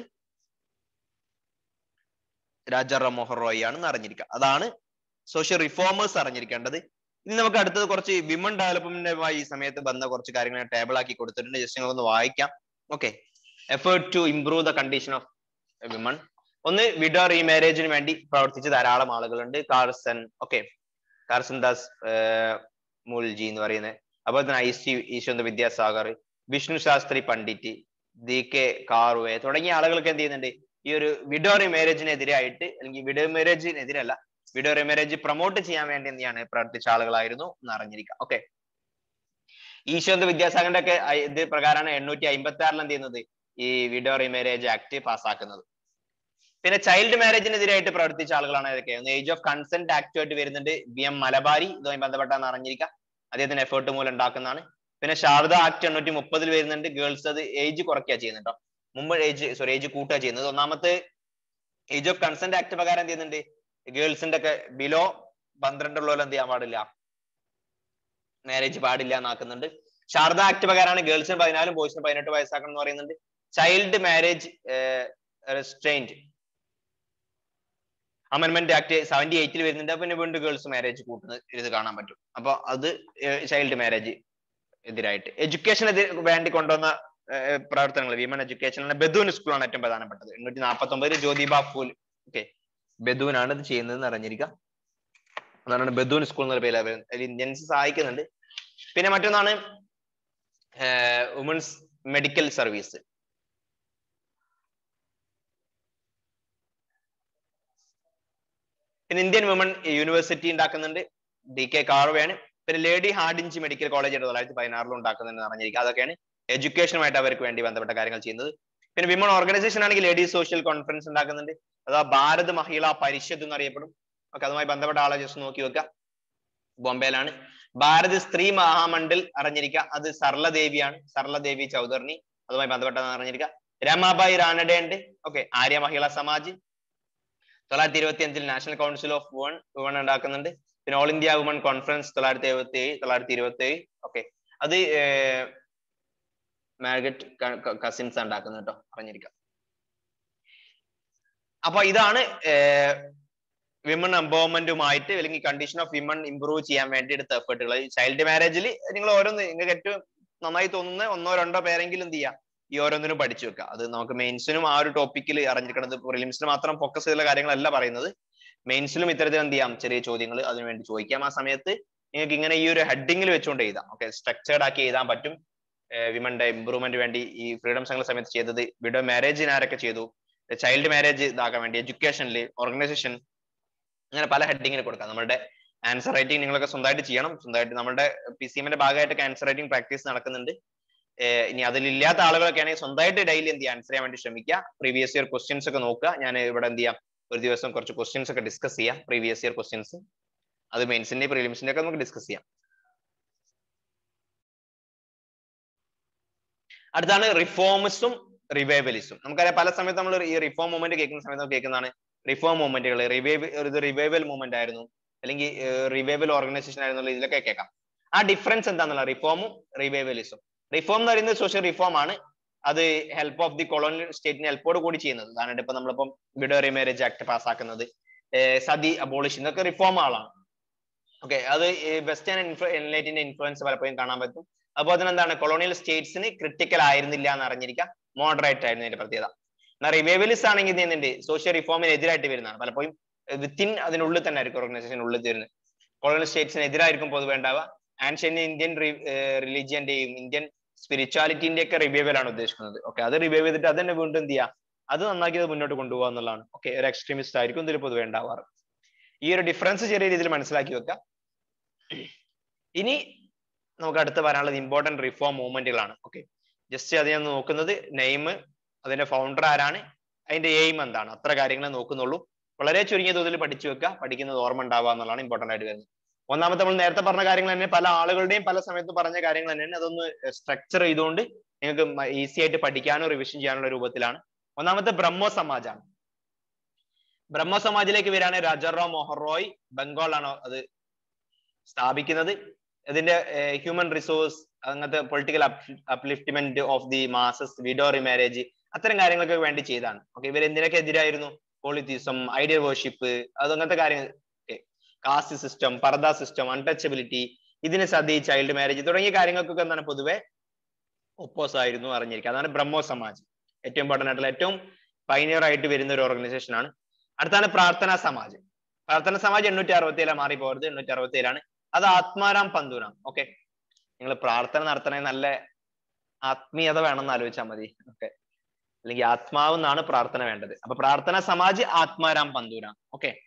S1: രാജാറ മൊഹറോയി ആണെന്ന് അറിഞ്ഞിരിക്കുക അതാണ് സോഷ്യൽ റിഫോമേഴ്സ് അറിഞ്ഞിരിക്കേണ്ടത് ഇനി നമുക്ക് അടുത്തത് കുറച്ച് വിമൺ ഡെവലപ്മെന്റുമായി ഈ സമയത്ത് ബന്ധ കുറച്ച് കാര്യങ്ങൾ ടേബിൾ ആക്കി കൊടുത്തിട്ടുണ്ട് ജസ്റ്റ് ഒന്ന് വായിക്കാം okay effort to improve the condition of women ഒന്ന് വിഡോ റീമാരേജിന് വേണ്ടി പ്രവർത്തിച്ച ധാരാളം ആളുകളുണ്ട് കാർസൺ ഓക്കെ കാർസൺ ദാസ് മുൽജി എന്ന് പറയുന്നത് അതുപോലെ തന്നെ I C Ishwanta Vidyasagar Vishnu Shastri Pandit D K Karve തുടങ്ങിയ ആളുകൾക്ക് എന്ത് ചെയ്യുന്നുണ്ട് ഈ ഒരു വിഡോ റീമാരേജിനെതിരായിട്ട് അല്ലെങ്കിൽ വിഡോ മാരേജിനെതിരല്ല വിഡോ റിമാരേജ് പ്രൊമോട്ട് ചെയ്യാൻ വേണ്ടി എന്ത് ചെയ്യാണ് പ്രവർത്തിച്ച ആളുകളായിരുന്നു എന്ന് അറിഞ്ഞിരിക്കുക ഓക്കെ ഈശ്വന്ത് വിദ്യാസാഗറിന്റെ ഒക്കെ ഐ- ഇത് പ്രകാരമാണ് എണ്ണൂറ്റി അമ്പത്തി ആറിൽ എന്ത് ചെയ്യുന്നത് ഈ വിഡോ റിമാരേജ് ആക്ട് പാസ്സാക്കുന്നത് പിന്നെ ചൈൽഡ് മാരേജിനെതിരായിട്ട് പ്രവർത്തിച്ച ആളുകളാണ് ഏതൊക്കെ ഒന്ന് ഏജ് ഓഫ് കൺസെന്റ് ആക്ടുമായിട്ട് വരുന്നുണ്ട് ബി എം മലബാരി ഇതുമായി ബന്ധപ്പെട്ടാന്ന് അറിഞ്ഞിരിക്കുക അദ്ദേഹത്തിന് എഫേർട്ട് മൂലം ഉണ്ടാക്കുന്നതാണ് പിന്നെ ശാരദ ആക്ട് എണ്ണൂറ്റി മുപ്പതിൽ വരുന്നുണ്ട് ഗേൾസ് അത് ഏജ് കുറയ്ക്കുക ചെയ്യുന്നുണ്ടോ മുമ്പ് ഏജ് സോറി ഏജ് കൂട്ടുക ചെയ്യുന്നത് ഒന്നാമത്തെ ഏജ് ഓഫ് കൺസെന്റ് ആക്ട് പ്രകാരം എന്ത് ചെയ്യുന്നുണ്ട് ഗേൾസിന്റെ ഒക്കെ ബിലോ പന്ത്രണ്ടുള്ളവരെ എന്ത് ചെയ്യാൻ പാടില്ല മാരേജ് പാടില്ല എന്നാക്കുന്നുണ്ട് ശാരദ ആക്ട് പ്രകാരമാണ് ഗേൾസിന് പതിനാലും ബോയ്സിന് പതിനെട്ട് വയസ്സാക്കണം എന്ന് പറയുന്നുണ്ട് child marriage restrained amendment act seventy എയ്റ്റിൽ വരുന്നുണ്ട് പിന്നെ വീണ്ടും ഗേൾസ് മാരേജ് കൂട്ടുന്നത് ഇത് കാണാൻ പറ്റും അപ്പൊ അത് ചൈൽഡ് മാരേജ് എതിരായിട്ട് എഡ്യൂക്കേഷൻ വേണ്ടി കൊണ്ടുവന്ന ഏഹ്, പ്രവർത്തനങ്ങൾ വിമൻ എഡ്യൂക്കേഷൻ ബെദൂൻ സ്കൂളാണ് ഏറ്റവും പ്രധാനപ്പെട്ടത് എണ്ണൂറ്റി നാൽപ്പത്തി ഒമ്പതിൽ ജ്യോതിബ ഫൂൽ ഓക്കെ ബെദൂനാണ് ഇത് ചെയ്യുന്നത് അറിഞ്ഞിരിക്കുക അതാണ് ബെദൂൻ സ്കൂൾ എന്ന പേര് അതിൽ ഇന്ത്യൻസ് സഹായിക്കുന്നുണ്ട് പിന്നെ മറ്റൊന്നാണ് വുമൻസ് മെഡിക്കൽ സർവീസ് പിന്നെ ഇന്ത്യൻ വുമൺ യൂണിവേഴ്സിറ്റി ഉണ്ടാക്കുന്നുണ്ട് ഡി കെ കാർവയാണ് പിന്നെ ലേഡി ഹാർഡിഞ്ച് മെഡിക്കൽ കോളേജ് തൊള്ളായിരത്തി പതിനാറിൽ ഉണ്ടാക്കുന്നുണ്ട് അറിഞ്ഞിരിക്കുക അതൊക്കെയാണ് എഡ്യൂക്കേഷനുമായിട്ട് അവർക്ക് വേണ്ടി ബന്ധപ്പെട്ട കാര്യങ്ങൾ ചെയ്യുന്നത് പിന്നെ വിമൺ ഓർഗനൈസേഷൻ ആണെങ്കിൽ ലേഡീസ് സോഷ്യൽ കോൺഫറൻസ് ഉണ്ടാക്കുന്നുണ്ട് അഥവാ ഭാരത് മഹിളാ പരിഷത്ത് എന്നറിയപ്പെടും ഓക്കെ അതുമായി ബന്ധപ്പെട്ട ആളെ ജസ്റ്റ് നോക്കി വെക്കുക ബോംബെയിലാണ് ഭാരത് സ്ത്രീ മഹാമണ്ഡൽ അറിഞ്ഞിരിക്കുക അത് സർലദേവിയാണ് സർലദേവി ചൗധർണി അതുമായി ബന്ധപ്പെട്ടതെന്ന് അറിഞ്ഞിരിക്കുക രമാബായി റാനഡെ ഉണ്ട് ഓക്കെ ആര്യ മഹിളാ സമാജ് തൊള്ളായിരത്തി ഇരുപത്തി അഞ്ചിൽ national council of women women ഉണ്ടാക്കുന്നുണ്ട് പിന്നെ ഓൾ ഇന്ത്യ വുമൺ കോൺഫറൻസ് തൊള്ളായിരത്തി എഴുപത്തി ഏഴ് തൊള്ളായിരത്തി ഇരുപത്തി ഏഴ് ഓക്കെ അത് മാർഗറ്റ് കസിൻസ് ഉണ്ടാക്കുന്നത് കേട്ടോ അറിഞ്ഞിരിക്കാം അപ്പൊ ഇതാണ് വിമൺ എംപവർമെന്റുമായിട്ട് അല്ലെങ്കിൽ കണ്ടീഷൻ ഓഫ് വിമൺ ഇംപ്രൂവ് ചെയ്യാൻ വേണ്ടി എടുത്ത എഫേർട്ടുകൾ ചൈൽഡ് മാരേജിൽ നിങ്ങൾ ഓരോന്ന് നിങ്ങൾക്ക് ഏറ്റവും നന്നായി തോന്നുന്ന ഒന്നോ രണ്ടോ പേരെങ്കിലും എന്ത് ചെയ്യുക ഈ ഓരോന്നിനും പഠിച്ചു വെക്കുക അത് നമുക്ക് മെയിൻസിനും ആ ഒരു ടോപ്പിക്കിൽ അറിഞ്ഞിരിക്കുന്നത് പ്രിലിംസിന് മാത്രം ഫോക്കസ് ചെയ്തുള്ള കാര്യങ്ങളല്ല പറയുന്നത് മെയിൻസിലും ഇത്തരത്തിൽ എന്ത് ചെയ്യാം ചെറിയ ചോദ്യങ്ങൾ അതിനുവേണ്ടി ചോദിക്കാം ആ സമയത്ത് നിങ്ങൾക്ക് ഇങ്ങനെ ഈ ഒരു ഹെഡിങ്ങിൽ വെച്ചുകൊണ്ട് എഴുതാം ഓക്കെ സ്ട്രക്ചേർഡ് ആക്കി എഴുതാൻ പറ്റും വിമന്റെ ഇമ്പ്രൂവ്മെന്റ് വേണ്ടി ഈ ഫ്രീഡം സംഘ സമയത്ത് ചെയ്തത് വിഡോ മാരേജിന് ആരൊക്കെ ചെയ്തു ചൈൽഡ് മാരേജ് ഇതാക്കാൻ വേണ്ടി എഡ്യൂക്കേഷനിൽ ഓർഗനൈസേഷൻ അങ്ങനെ പല ഹെഡിങ്ങിൽ കൊടുക്കാം നമ്മുടെ ആൻസർ റൈറ്റിംഗ് നിങ്ങളൊക്കെ സ്വന്തമായിട്ട് ചെയ്യണം സ്വന്തമായിട്ട് നമ്മുടെ പി സി എമ്മിന്റെ ഭാഗമായിട്ടൊക്കെ ആൻസർ റൈറ്റിംഗ് പ്രാക്ടീസ് നടക്കുന്നുണ്ട് ഏഹ് ഇനി അതിലില്ലാത്ത ആളുകളൊക്കെ ആണെങ്കിൽ സ്വന്തമായിട്ട് ഡെയിലി എന്ത് ചെയ്യാം ആൻസർ ചെയ്യാൻ വേണ്ടി ശ്രമിക്കുക പ്രീവിയസ് ഇയർ ക്വസ്റ്റ്യൻസ് ഒക്കെ നോക്കുക ഞാൻ ഇവിടെ എന്ത് ചെയ്യാം ഒരു ദിവസം കുറച്ച് ക്വസ്റ്റ്യൻസ് ഒക്കെ ഡിസ്കസ് ചെയ്യാം പ്രീവിയസ് ഇയർ ക്വസ്റ്റ്യൻസ് അത് മെയിൻസിന്റെ പ്രിലിംസിന്റെ ഒക്കെ നമുക്ക് ഡിസ്കസ് ചെയ്യാം അടുത്താണ് റിഫോമിസും റിവൈവലിസും നമുക്കറിയാം പല സമയത്ത് നമ്മൾ ഈ റിഫോം മൂവ്മെന്റ് കേൾക്കുന്ന സമയത്ത് നമ്മൾ കേൾക്കുന്നതാണ് റിഫോം മൂവ്മെന്റുകൾ റിവൈവ് ഇത് റിവൈവൽ മൂവ്മെന്റ് ആയിരുന്നു അല്ലെങ്കിൽ റിവൈവൽ ഓർഗനൈസേഷൻ ആയിരുന്നു ഇതിലൊക്കെ കേൾക്കാം ആ ഡിഫറൻസ് എന്താണെന്നുള്ള റിഫോമും റിവൈവലിസും റിഫോം എന്ന് പറയുന്നത് സോഷ്യൽ റിഫോം ആണ് അത് ഹെൽപ്പ് ഓഫ് ദി കൊളോണിയൽ സ്റ്റേറ്റിന് ഹെൽപ്പോട് കൂടി ചെയ്യുന്നത് കാരണം ഇപ്പൊ നമ്മളിപ്പം വിഡോ റിമാരേജ് ആക്ട് പാസ്സാക്കുന്നത് സതി അബോളിഷൻ ഇതൊക്കെ റിഫോമുകളാണ് ഓക്കെ അത് വെസ്റ്റേൺ എൻലൈറ്റിന്റെ ഇൻഫ്ലുവൻസ് പലപ്പോഴും കാണാൻ പറ്റും അതുപോലെ തന്നെ എന്താണ് കൊളോണിയൽ സ്റ്റേറ്റ്സിന് ക്രിട്ടിക്കൽ ആയിരുന്നില്ല എന്ന് അറിഞ്ഞിരിക്കാം മോഡറേറ്റ് ആയിരുന്നു അതിന്റെ പ്രത്യേകത എന്നാൽ റിവൈവലിസ് ആണെങ്കിൽ ഇത് ചെയ്യുന്നുണ്ട് സോഷ്യൽ റിഫോമിന് എതിരായിട്ട് വരുന്നതാണ് പലപ്പോഴും വിത്തിൻ അതിനുള്ളിൽ തന്നെ ആയിരിക്കും ഓർഗനൈസേഷൻ ഉള്ളിൽ വരുന്നത് കൊളോണിയൽ സ്റ്റേറ്റ്സിന് എതിരായിരിക്കും പൊതുവെ ഉണ്ടാവുക ആൻഷ്യൻ ഇന്ത്യൻ റിലീജിയന്റെയും ഇന്ത്യൻ സ്പിരിച്വാലിറ്റിന്റെ ഒക്കെ റിവൈവൽ ആണ് ഉദ്ദേശിക്കുന്നത് ഓക്കെ അത് റിവൈവ് ചെയ്തിട്ട് അത് തന്നെ വീണ്ടും എന്ത് ചെയ്യുക അത് നന്നാക്കി അത് മുന്നോട്ട് കൊണ്ടുപോകുക എന്നുള്ളതാണ് ഓക്കെ ഒരു എക്സ്ട്രീമിസ്റ്റ് ആയിരിക്കും ഇതിൽ പൊതുവെ ഉണ്ടാവാറ് ഈ ഒരു ഡിഫറൻസ് ചെറിയ രീതിയിൽ മനസ്സിലാക്കി വെക്കാം ഇനി നമുക്ക് അടുത്ത് വരാനുള്ളത് ഇമ്പോർട്ടന്റ് റിഫോം മൂവ്മെന്റുകളാണ് ഓക്കെ ജസ്റ്റ് അത് ഞാൻ നോക്കുന്നത് നെയിം അതിന്റെ ഫൗണ്ടർ ആരാണ് അതിന്റെ എയിം എന്താണ് അത്ര കാര്യങ്ങളെ നോക്കുന്നുള്ളൂ വളരെ ചുരുങ്ങിയ തോതിൽ പഠിച്ചു വെക്കുക പഠിക്കുന്നത് ഓർമ്മ ഉണ്ടാവുക എന്നുള്ളതാണ് ഇമ്പോർട്ടന്റ് ആയിട്ട് വരുന്നത് ഒന്നാമത്തെ നമ്മൾ നേരത്തെ പറഞ്ഞ കാര്യങ്ങൾ തന്നെ പല ആളുകളുടെയും പല സമയത്ത് പറഞ്ഞ കാര്യങ്ങൾ തന്നെയാണ് അതൊന്ന് സ്ട്രക്ചർ ചെയ്തുകൊണ്ട് നിങ്ങൾക്ക് ഈസി ആയിട്ട് പഠിക്കാനോ റിവിഷൻ ചെയ്യാനുള്ള രൂപത്തിലാണ് ഒന്നാമത്തെ ബ്രഹ്മോ സമാജാണ് ബ്രഹ്മ സമാജിലേക്ക് വരികയാണ് രാജാറാം മോഹൻ റോയ് ബംഗാളാണ് അത് സ്ഥാപിക്കുന്നത് ഇതിന്റെ ഹ്യൂമൻ റിസോഴ്സ് അങ്ങനത്തെ political upliftment of the masses widow remarriage അത്തരം കാര്യങ്ങൾക്ക് വേണ്ടി ചെയ്താണ് ഓക്കെ ഇവർ എന്തിനൊക്കെ എതിരായിരുന്നു പോളിറ്റിസം ഐഡിയൽ വേർഷിപ്പ് അത് അങ്ങനത്തെ കാര്യങ്ങൾ caste system purdah system untouchability ഇതിന് സതി ചൈൽഡ് മാരേജ് തുടങ്ങിയ കാര്യങ്ങൾക്കൊക്കെ എന്താണ് പൊതുവെ ഒപ്പോസ് ആയിരുന്നു അറിഞ്ഞിരിക്കുക അതാണ് ബ്രഹ്മോ സമാജ് ഏറ്റവും ഇമ്പോർട്ടന്റ് ആയിട്ടുള്ള ഏറ്റവും പൈനിയർ ആയിട്ട് വരുന്ന ഒരു ഓർഗനൈസേഷൻ ആണ് അടുത്താണ് പ്രാർത്ഥനാ സമാജ് പ്രാർത്ഥന സമാജ് എണ്ണൂറ്റി അറുപത്തി ഏഴാണ് മാറി പോകരുത് എണ്ണൂറ്റി അറുപത്തി ഏഴാണ് അത് ആത്മാരാം പന്തൂരാം ഓക്കെ നിങ്ങൾ പ്രാർത്ഥന നടത്തണേ നല്ല ആത്മീയത വേണമെന്ന് ആലോചിച്ചാൽ മതി ഓക്കെ അല്ലെങ്കിൽ ആത്മാവ് എന്നാണ് പ്രാർത്ഥന വേണ്ടത് അപ്പൊ പ്രാർത്ഥന സമാജ് ആത്മാരാം പന്തൂരാം ഓക്കെ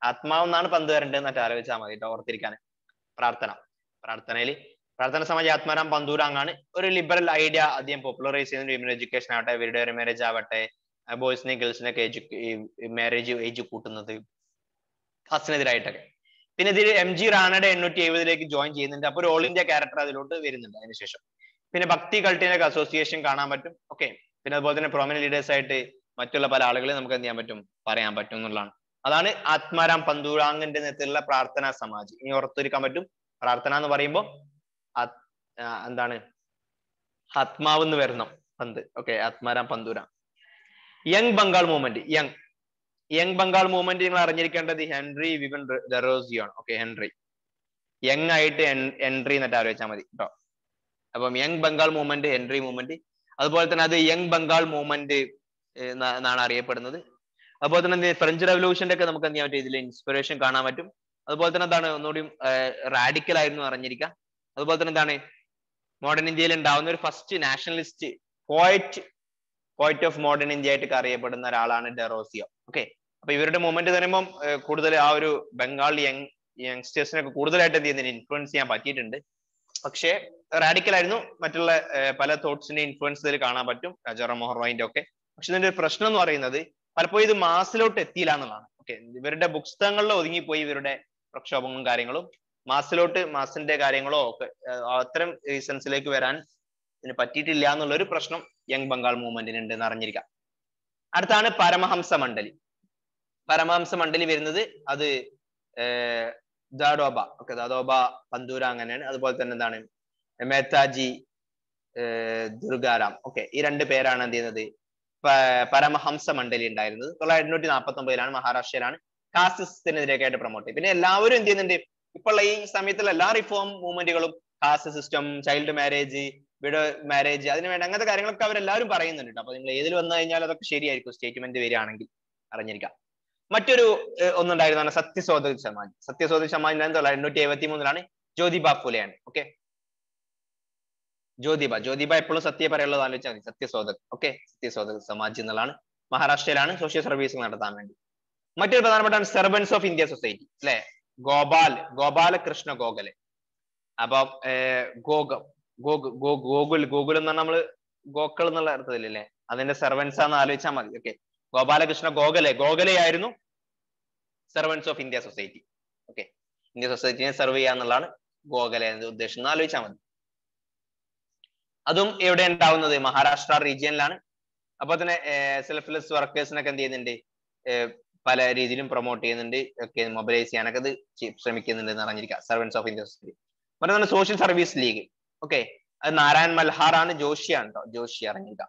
S1: ആത്മാവെന്നാണ് പന്ത് വരേണ്ടത് എന്നിട്ട് ആലോചിച്ചാൽ മതി കേട്ടോ ഓർത്തിരിക്കാൻ പ്രാർത്ഥന പ്രാർത്ഥനയിൽ പ്രാർത്ഥന സമാജ് ആത്മാരാം പന്തൂരാങ്ങാണ് ഒരു ലിബറൽ ഐഡിയ ആദ്യം പോപ്പുലറൈസ് ചെയ്യുന്ന വിമൻ എഡ്യൂക്കേഷൻ ആവട്ടെ ഇവരുടെ ഒരു മാരേജ് ആവട്ടെ ബോയ്സിനെ ഗേൾസിനെ ഒക്കെ മാരേജ് ഏജ് കൂട്ടുന്നത് കാസ്റ്റിനെതിരായിട്ടൊക്കെ പിന്നെ ഇതിൽ എം ജി റാണയുടെ എണ്ണൂറ്റി എഴുപതിലേക്ക് ജോയിൻ ചെയ്യുന്നുണ്ട് അപ്പൊ ഒരു ഓൾ ഇന്ത്യ ക്യാരക്ടർ അതിലോട്ട് വരുന്നുണ്ട് അതിനുശേഷം പിന്നെ ഭക്തി കൾട്ടിനൊക്കെ അസോസിയേഷൻ കാണാൻ പറ്റും ഓക്കെ പിന്നെ അതുപോലെ തന്നെ പ്രൊമനന്റ് ലീഡേഴ്സ് ആയിട്ട് മറ്റുള്ള പല ആളുകളെ നമുക്ക് എന്ത് ചെയ്യാൻ പറ്റും പറയാൻ പറ്റും എന്നുള്ളതാണ് അതാണ് ആത്മാരാം പന്തൂരാങ്ങിന്റെ നേതൃത്വത്തിലുള്ള പ്രാർത്ഥനാ സമാജ് ഇനി ഓർത്തൊരുക്കാൻ പറ്റും പ്രാർത്ഥന എന്ന് പറയുമ്പോൾ എന്താണ് ആത്മാവ് എന്ന് വരണം പന്ത് okay Atmaram Pandurang young Bengal movement young young Bengal movement നിങ്ങൾ അറിഞ്ഞിരിക്കേണ്ടത് ഹെൻറി വിവൻ ഡെറോസിയോ ആണ് ഓക്കെ ഹെൻറി യങ് ആയിട്ട് എൻട്രി എന്നിട്ട് ആലോചിച്ചാൽ മതി കേട്ടോ അപ്പം young Bengal movement Henry movement അതുപോലെ തന്നെ അത് യങ് ബംഗാൾ മൂവ്മെന്റ് എന്നാണ് അറിയപ്പെടുന്നത് അതുപോലെ തന്നെ ഫ്രഞ്ച് റെവല്യൂഷന്റെ ഒക്കെ നമുക്ക് എന്ത് ചെയ്യാൻ പറ്റും ഇതിൽ ഇൻസ്പിറേഷൻ കാണാൻ പറ്റും അതുപോലെ തന്നെ എന്താണ് ഒന്നുകൂടി റാഡിക്കൽ ആയിരുന്നു അറിഞ്ഞിരിക്കുക അതുപോലെ തന്നെ എന്താണ് മോഡേൺ ഇന്ത്യയിൽ ഉണ്ടാവുന്ന ഒരു first nationalist poet poet of modern India ആയിട്ട് അറിയപ്പെടുന്ന ഒരാളാണ് ഡെറോസിയോ ഓക്കെ അപ്പൊ ഇവരുടെ മൂവ്മെന്റ് പറയുമ്പോൾ കൂടുതൽ ആ ഒരു ബംഗാൾ യങ് യങ്സ്റ്റേഴ്സിനൊക്കെ കൂടുതലായിട്ട് എന്ത് ചെയ്യുന്നതിന് ഇൻഫ്ലുവൻസ് ചെയ്യാൻ പറ്റിയിട്ടുണ്ട് പക്ഷേ റാഡിക്കൽ ആയിരുന്നു മറ്റുള്ള പല തോട്ട്സിന്റെ ഇൻഫ്ലുവൻസ് ഇതിൽ കാണാൻ പറ്റും രാജാറാം മോഹർവായിന്റെ ഒക്കെ പക്ഷെ ഇതിന്റെ ഒരു പ്രശ്നം എന്ന് പറയുന്നത് പലപ്പോഴും ഇത് മാസിലോട്ട് എത്തിയില്ല എന്നുള്ളതാണ് ഓക്കെ ഇവരുടെ പുസ്തകങ്ങളിൽ ഒതുങ്ങിപ്പോയി ഇവരുടെ പ്രക്ഷോഭങ്ങളും കാര്യങ്ങളും മാസിലോട്ട് മാസിന്റെ കാര്യങ്ങളോ ഒക്കെ അത്തരം റീസൺസിലേക്ക് വരാൻ ഇതിന് പറ്റിയിട്ടില്ല എന്നുള്ള ഒരു പ്രശ്നം യങ് ബംഗാൾ മൂവ്മെന്റിന് ഉണ്ട് എന്ന് അറിഞ്ഞിരിക്കാം അടുത്താണ് പരമഹംസ മണ്ഡലി പരമഹംസ മണ്ഡലി വരുന്നത് അത് ദാഡോബ ഓക്കെ ദാദോബ പന്തൂര അങ്ങനെയാണ് അതുപോലെ തന്നെ എന്താണ് മേത്താജി ദുർഗാറാം ഓക്കെ ഈ രണ്ട് പേരാണ് എന്ത് ചെയ്യുന്നത് പരമഹംസ മണ്ഡലി ഉണ്ടായിരുന്നത് തൊള്ളായിരത്തി എണ്ണൂറ്റി നാൽപ്പത്തി ഒമ്പതിലാണ് മഹാരാഷ്ട്രയിലാണ് കാസ്റ്റ് സിസ്റ്റത്തിനെതിരെയായിട്ട് പ്രൊമോട്ട് ചെയ്യും പിന്നെ എല്ലാവരും എന്ത് ചെയ്യുന്നുണ്ട് ഇപ്പോൾ ഈ സമയത്തുള്ള എല്ലാ റിഫോം മൂവ്മെന്റുകളും caste system child marriage widow marriage അതിന് വേണ്ട അങ്ങനത്തെ കാര്യങ്ങളൊക്കെ അവരെല്ലാവരും പറയുന്നുണ്ട് അപ്പൊ നിങ്ങൾ ഏതിൽ വന്നു കഴിഞ്ഞാൽ അതൊക്കെ ശരിയായിരിക്കും സ്റ്റേറ്റ്മെന്റ് വരികയാണെങ്കിൽ അറിഞ്ഞിരിക്കാം മറ്റൊരു ഒന്നുണ്ടായിരുന്നതാണ് സത്യശോധക സമാജ് സത്യശോധക സമാജ് തൊള്ളായിരത്തി എണ്ണൂറ്റി എഴുപത്തി മൂന്നിലാണ് ജ്യോതിബ ഫുലെയാണ് ഓക്കെ ജ്യോതിബ ജ്യോതിബ എപ്പോഴും സത്യ പറയുള്ളത് ആലോചിച്ചാൽ മതി സത്യശോധക് ഓക്കെ സത്യശോധക് സമാജ് എന്നുള്ളതാണ് മഹാരാഷ്ട്രയിലാണ് സോഷ്യൽ സർവീസ് നടത്താൻ വേണ്ടി മറ്റൊരു പ്രധാനപ്പെട്ട സെർവൻസ് ഓഫ് ഇന്ത്യ സൊസൈറ്റി അല്ലെ ഗോപാൽ ഗോപാലകൃഷ്ണ ഗോഖലെ അപ്പൊ ഗോഗ ഗോഗ് ഗോകുൽ ഗോകുൽ എന്ന് നമ്മള് ഗോക്കൾ എന്നുള്ള അർത്ഥത്തിലല്ലേ അതിന്റെ സെർവൻസ് ആണെന്ന് ആലോചിച്ചാൽ മതി ഓക്കെ ഗോപാലകൃഷ്ണ ഗോഖലെ ഗോഖലെ ആയിരുന്നു servants of India society okay India സൊസൈറ്റിനെ സെർവ് ചെയ്യാന്നുള്ളതാണ് ഗോഖലെ എന്ന ഉദ്ദേശം എന്ന് ആലോചിച്ചാൽ മതി അതും എവിടെ ഉണ്ടാവുന്നത് മഹാരാഷ്ട്ര റീജിയനിലാണ് അപ്പൊ തന്നെ സെൽഫ്ലെസ് വർക്കേഴ്സിനൊക്കെ എന്ത് ചെയ്യുന്നുണ്ട് പല രീതിയിലും പ്രൊമോട്ട് ചെയ്യുന്നുണ്ട് ഒക്കെ മൊബിലൈസ് ചെയ്യാനൊക്കെ അത് ശ്രമിക്കുന്നുണ്ട് എന്ന് അറിഞ്ഞിരിക്കുക സെർവൻസ് ഓഫ് ഇന്ത്യ സൊസൈറ്റി മറ്റൊന്ന് സോഷ്യൽ സർവീസ് ലീഗ് ഓക്കെ അത് നാരായൺ മൽഹാർ ആണ് ജോഷിയാണ് കേട്ടോ ജോഷി അറിഞ്ഞിരിക്കുക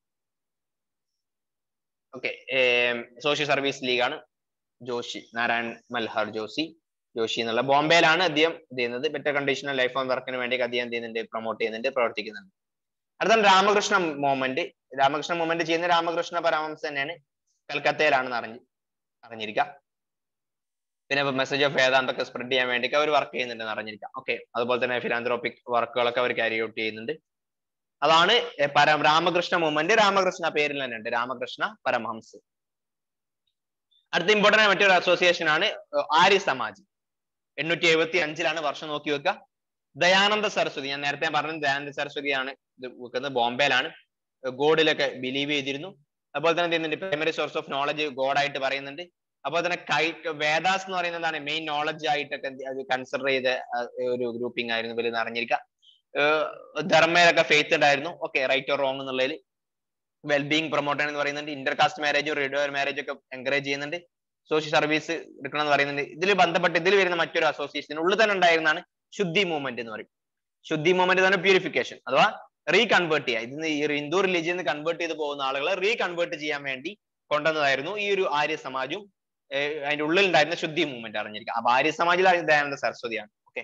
S1: ഓക്കെ സോഷ്യൽ സർവീസ് ലീഗ് ആണ് ജോഷി നാരായൺ മൽഹാർ ജോഷി ജോഷി എന്നുള്ള ബോംബെയിലാണ് അദ്ദേഹം ചെയ്യുന്നത് ബെറ്റർ കണ്ടീഷണൽ ലൈഫ് ഓൺ വർക്കിന് വേണ്ടി അദ്ദേഹം ചെയ്യുന്നുണ്ട് പ്രൊമോട്ട് ചെയ്യുന്നുണ്ട് പ്രവർത്തിക്കുന്നുണ്ട് അടുത്താണ് രാമകൃഷ്ണ മൂവ്മെന്റ് രാമകൃഷ്ണ മൂവ്മെന്റ് ചെയ്യുന്ന രാമകൃഷ്ണ പരമഹംസ തന്നെയാണ് കൽക്കത്തയിലാണെന്ന് അറിഞ്ഞ് അറിഞ്ഞിരിക്കാം പിന്നെ മെസ്സേജ് ഓഫ് വേദാന്തൊക്കെ സ്പ്രെഡ് ചെയ്യാൻ വേണ്ടി അവർ വർക്ക് ചെയ്യുന്നുണ്ടെന്ന് അറിഞ്ഞിരിക്കാം ഓക്കെ അതുപോലെ തന്നെ ഫിലാന്ത്രോപ്പിക് വർക്കുകളൊക്കെ അവർ ക്യാരി ഔട്ട് ചെയ്യുന്നുണ്ട് അതാണ് പര രാമകൃഷ്ണ മൂവ്മെന്റ് രാമകൃഷ്ണ പേരിൽ തന്നെ ഉണ്ട് രാമകൃഷ്ണ പരമഹംസ് അടുത്ത ഇമ്പോർട്ടന്റ് മറ്റൊരു അസോസിയേഷൻ ആണ് ആര്യ സമാജ് എണ്ണൂറ്റി എഴുപത്തി അഞ്ചിലാണ് വർഷം നോക്കി വെക്കുക ദയാനന്ദ സരസ്വതി ഞാൻ നേരത്തെ പറഞ്ഞത് ദയാനന്ദ സരസ്വതിയാണ് ഇത് വെക്കുന്നത് ബോംബെയിലാണ് ഗോഡിലൊക്കെ ബിലീവ് ചെയ്തിരുന്നു അതുപോലെ തന്നെ എന്തുണ്ട് പ്രൈമറി സോഴ്സ് ഓഫ് നോളജ് ഗോഡായിട്ട് പറയുന്നുണ്ട് അതുപോലെ തന്നെ കൈ വേദാസ് എന്ന് പറയുന്നതാണ് മെയിൻ നോളജ് ആയിട്ടൊക്കെ അത് കൺസിഡർ ചെയ്ത ഒരു ഗ്രൂപ്പിംഗ് ആയിരുന്നു ഇവര് അറിഞ്ഞിരിക്കുക ധർമ്മയിലൊക്കെ ഫെയ്ത്ത് ഉണ്ടായിരുന്നു ഓക്കെ റൈറ്റ് ഓർ റോങ് എന്നുള്ളതിൽ വെൽബീങ് പ്രൊമോട്ട് എന്ന് പറയുന്നുണ്ട് ഇന്റർകാസ്റ്റ് മാരേജ് റേഡിയോ മാരേജ് ഒക്കെ എൻകറേജ് ചെയ്യുന്നുണ്ട് സോഷ്യൽ സർവീസ് എടുക്കണം എന്ന് പറയുന്നുണ്ട് ഇതിൽ ബന്ധപ്പെട്ട് ഇതിൽ വരുന്ന മറ്റൊരു അസോസിയേഷൻ ഉള്ളിൽ തന്നെ ഉണ്ടായിരുന്നതാണ് ശുദ്ധി മൂവ്മെന്റ് എന്ന് പറയും ശുദ്ധി മൂവ്മെന്റ് തന്നെ പ്യൂരിഫിക്കേഷൻ അഥവാ റീകൺവേർട്ട് ചെയ്യുക ഇതിന് ഈ ഹിന്ദു റിലീജിയൻ കൺവേർട്ട് ചെയ്ത് പോകുന്ന ആളുകളെ റീകൺവേർട്ട് ചെയ്യാൻ വേണ്ടി കൊണ്ടുവന്നതായിരുന്നു ഈ ഒരു ആര്യ സമാജും അതിന്റെ ഉള്ളിൽ ഉണ്ടായിരുന്ന ശുദ്ധി മൂവ്മെന്റ് അറിഞ്ഞിരിക്കുക അപ്പൊ ആര്യ സമാജിൽ ദയാനന്ദ സരസ്വതിയാണ് ഓക്കെ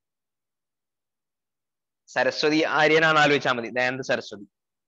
S1: സരസ്വതി ആര്യനാണ് ആലോചിച്ചാൽ മതി ദയാനന്ദ സരസ്വതി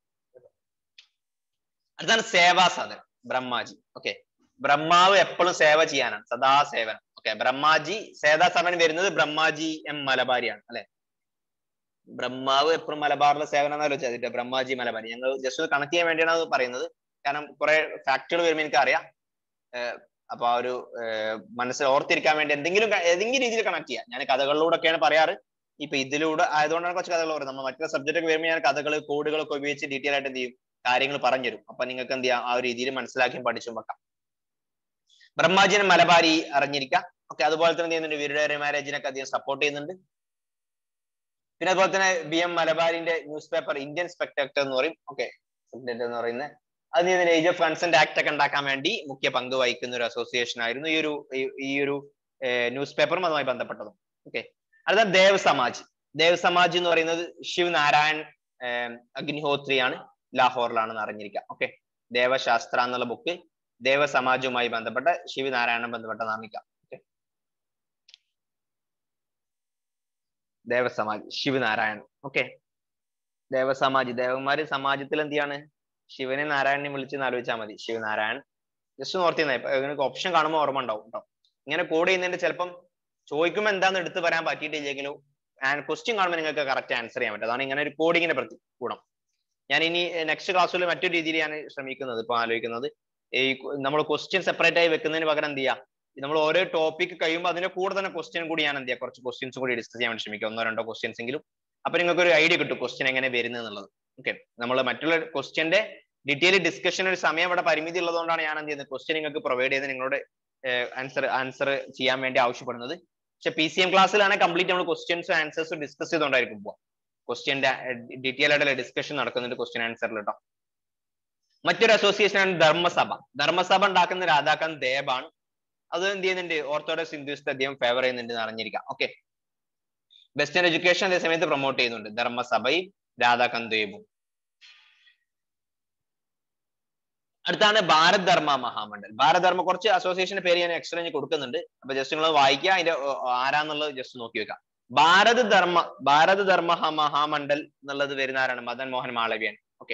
S1: അടുത്താണ് സേവാ സദൻ ബ്രഹ്മാജി ഓക്കെ ബ്രഹ്മാവ് എപ്പോഴും സേവ ചെയ്യാനാണ് സദാ സേവനം ഓക്കെ ബ്രഹ്മാജി സേതാ സഭൻ വരുന്നത് ബ്രഹ്മാജി എം മലബാരിയാണ് അല്ലെ ബ്രഹ്മാവ് എപ്പോഴും മലബാറിലെ സേവനം എന്ന് ആലോചിച്ചാൽ അതിന്റെ ബ്രഹ്മാജി മലബാരി ഞങ്ങൾ ജസ്റ്റ് കണക്ട് ചെയ്യാൻ വേണ്ടിയാണ് അത് പറയുന്നത് കാരണം കുറെ ഫാക്ടുകൾ വരുമ്പോൾ എനിക്ക് അറിയാം അപ്പൊ ആ ഒരു മനസ്സിൽ ഓർത്തിരിക്കാൻ വേണ്ടി എന്തെങ്കിലും ക- ഏതെങ്കിലും രീതിയിൽ കണക്ട് ചെയ്യാം ഞാൻ കഥകളിലൂടെ ഒക്കെയാണ് പറയാറ് ഇപ്പൊ ഇതിലൂടെ ആയതുകൊണ്ടാണ് കുറച്ച് കഥകൾ പറയുന്നത് നമ്മൾ മറ്റുള്ള സബ്ജക്റ്റ് ഒക്കെ വരുമ്പോൾ ഞാൻ കഥകൾ കോഡുകളൊക്കെ ഉപയോഗിച്ച് ഡീറ്റെയിൽ ആയിട്ട് എന്ത് ചെയ്യും കാര്യങ്ങൾ പറഞ്ഞുതരും അപ്പൊ നിങ്ങൾക്ക് എന്ത് ചെയ്യാം ആ ഒരു രീതിയിൽ മനസ്സിലാക്കിയും പഠിച്ചും വെക്കാം ബ്രഹ്മാജിനെ മലബാരി അറിഞ്ഞിരിക്കാം ഓക്കെ അതുപോലെ തന്നെ എന്ത് ചെയ്യുന്നുണ്ട് വീരുടെ മാരേജിനൊക്കെ അധികം സപ്പോർട്ട് ചെയ്യുന്നുണ്ട് പിന്നെ അതുപോലെ തന്നെ ബി എം മലബാരിന്റെ ന്യൂസ് പേപ്പർ ഇന്ത്യൻ സ്പെക്ടക്ടർ എന്ന് പറയും ഓക്കെ എന്ന് പറയുന്നത് അത് ഇതിന്റെ ഏജ് ഓഫ് കൺസെന്റ് ആക്ട് ഒക്കെ ഉണ്ടാക്കാൻ വേണ്ടി മുഖ്യ പങ്ക് വഹിക്കുന്ന ഒരു അസോസിയേഷൻ ആയിരുന്നു ഈ ഒരു ഈ- ഈ ഒരു ന്യൂസ് പേപ്പറും അതുമായി ബന്ധപ്പെട്ടതും ഓക്കെ അടുത്ത ദേവ് സമാജ് ദേവ് സമാജ് എന്ന് പറയുന്നത് ശിവ് നാരായൺ ഏം, അഗ്നിഹോത്രിയാണ് ലാഹോറിലാണെന്ന് അറിഞ്ഞിരിക്കുക ഓക്കെ ദേവശാസ്ത്ര എന്നുള്ള ബുക്ക് ദേവസമാജവുമായി ബന്ധപ്പെട്ട ശിവ് നാരായണൻ ബന്ധപ്പെട്ടതാണ് നിൽക്കുക ഓക്കെ ദേവസമാജ് ശിവനാരായൺ ഓക്കെ ദേവസമാജ് ദേവന്മാര് സമാജത്തിൽ എന്ത് ചെയ്യാണ് ശിവനെ നാരായണനെ വിളിച്ച് ആലോചിച്ചാൽ മതി ശിവനാരായൺ ജസ്റ്റ് ഓർത്തിരുന്ന നിങ്ങൾക്ക് ഓപ്ഷൻ കാണുമ്പോൾ ഓർമ്മ ഉണ്ടാവും കേട്ടോ ഇങ്ങനെ കോഡ് ചെയ്യുന്നതിന്റെ ചിലപ്പം ചോദിക്കുമ്പോൾ എന്താന്ന് എടുത്തു പറയാൻ പറ്റിയിട്ടില്ലെങ്കിലും ക്വസ്റ്റ്യൻ കാണുമ്പോൾ നിങ്ങൾക്ക് കറക്റ്റ് ആൻസർ ചെയ്യാൻ പറ്റും അതാണ് ഇങ്ങനെ ഒരു കോഡിങ്ങിന്റെ പ്രതി ഗുണം ഞാൻ ഇനി നെക്സ്റ്റ് ക്ലാസ്സിൽ മറ്റൊരു രീതിയിൽ ഞാൻ ശ്രമിക്കുന്നത് ഇപ്പൊ ആലോചിക്കുന്നത് ഈ നമ്മൾ ക്വസ്റ്റ്യൻ സെപ്പറേറ്റ് ആയി വെക്കുന്നതിന് പകരം എന്ത് ചെയ്യാം നമ്മൾ ഓരോ ടോപ്പിക് കഴിയുമ്പോൾ അതിന്റെ കൂടെ തന്നെ ക്വസ്റ്റ്യൻ കൂടി ഞാൻ എന്ത് ചെയ്യാം കുറച്ച് ക്വസ്റ്റ്യൻസ് കൂടി ഡിസ്കസ് ചെയ്യാൻ വേണ്ടി ശ്രമിക്കാം ഒന്നോ രണ്ടോ ക്വസ്റ്റ്യൻസ് എങ്കിലും അപ്പൊ നിങ്ങൾക്ക് ഒരു ഐഡിയ കിട്ടും ക്വസ്റ്റ്യൻ എങ്ങനെ വരുന്നത് എന്നുള്ളത് ഓക്കെ നമ്മൾ മറ്റുള്ള ക്വസ്റ്റ്യന്റെ ഡീറ്റെയിൽ ഡിസ്കഷൻ ഒരു സമയം ഇവിടെ പരിമിതി ഉള്ളതുകൊണ്ടാണ് ഞാൻ എന്ത് ചെയ്യുന്നത് ക്വസ്റ്റ്യൻ നിങ്ങൾക്ക് പ്രൊവൈഡ് ചെയ്ത് നിങ്ങളുടെ ആൻസർ ആൻസർ ചെയ്യാൻ വേണ്ടി ആവശ്യപ്പെടുന്നത് പക്ഷെ പി സി എം ക്ലാസ്സിലാണ് കംപ്ലീറ്റ് നമ്മൾ ക്വസ്റ്റ്യൻസും ആൻസേഴ്സും ഡിസ്കസ് ചെയ്തുകൊണ്ടായിരിക്കും പോവാം ക്വസ്റ്റ്യന്റെ ഡീറ്റെയിൽ ആയിട്ടുള്ള ഡിസ്കഷൻ നടക്കുന്നുണ്ട് ക്വസ്റ്റ്യൻ ആൻസറിൽ കേട്ടോ മറ്റൊരു അസോസിയേഷൻ ആണ് ധർമ്മസഭ ധർമ്മസഭ ഉണ്ടാക്കുന്ന രാധാകാന്ത് ദേബാണ് അത് എന്ത് ചെയ്യുന്നുണ്ട് ഓർത്തഡോക്സ് ഹിന്ദുസ് അദ്ദേഹം ഫേവർ ചെയ്യുന്നുണ്ട് എന്ന് അറിഞ്ഞിരിക്കാം ഓക്കെ വെസ്റ്റേൺ എഡ്യൂക്കേഷൻ അതേ സമയത്ത് പ്രൊമോട്ട് ചെയ്യുന്നുണ്ട് ധർമ്മസഭയും രാധാകാന്ത് ദേബും അടുത്താണ് ഭാരത് ധർമ്മ മഹാമണ്ഡൽ ഭാരത് ധർമ്മ കുറച്ച് അസോസിയേഷന്റെ പേര് ഞാൻ എക്സ്ട്രാ കൊടുക്കുന്നുണ്ട് അപ്പൊ ജസ്റ്റ് നിങ്ങൾ വായിക്കുക അതിന്റെ ഏർ, ആരാന്നുള്ളത് ജസ്റ്റ് നോക്കി വെക്കാം ഭാരത് ധർമ്മ ഭാരത് ധർമ്മ ഹ- മഹാമണ്ഡൽ എന്നുള്ളത് വരുന്ന ആരാണ് മദൻ മോഹൻ മാളവ്യൻ ഓക്കെ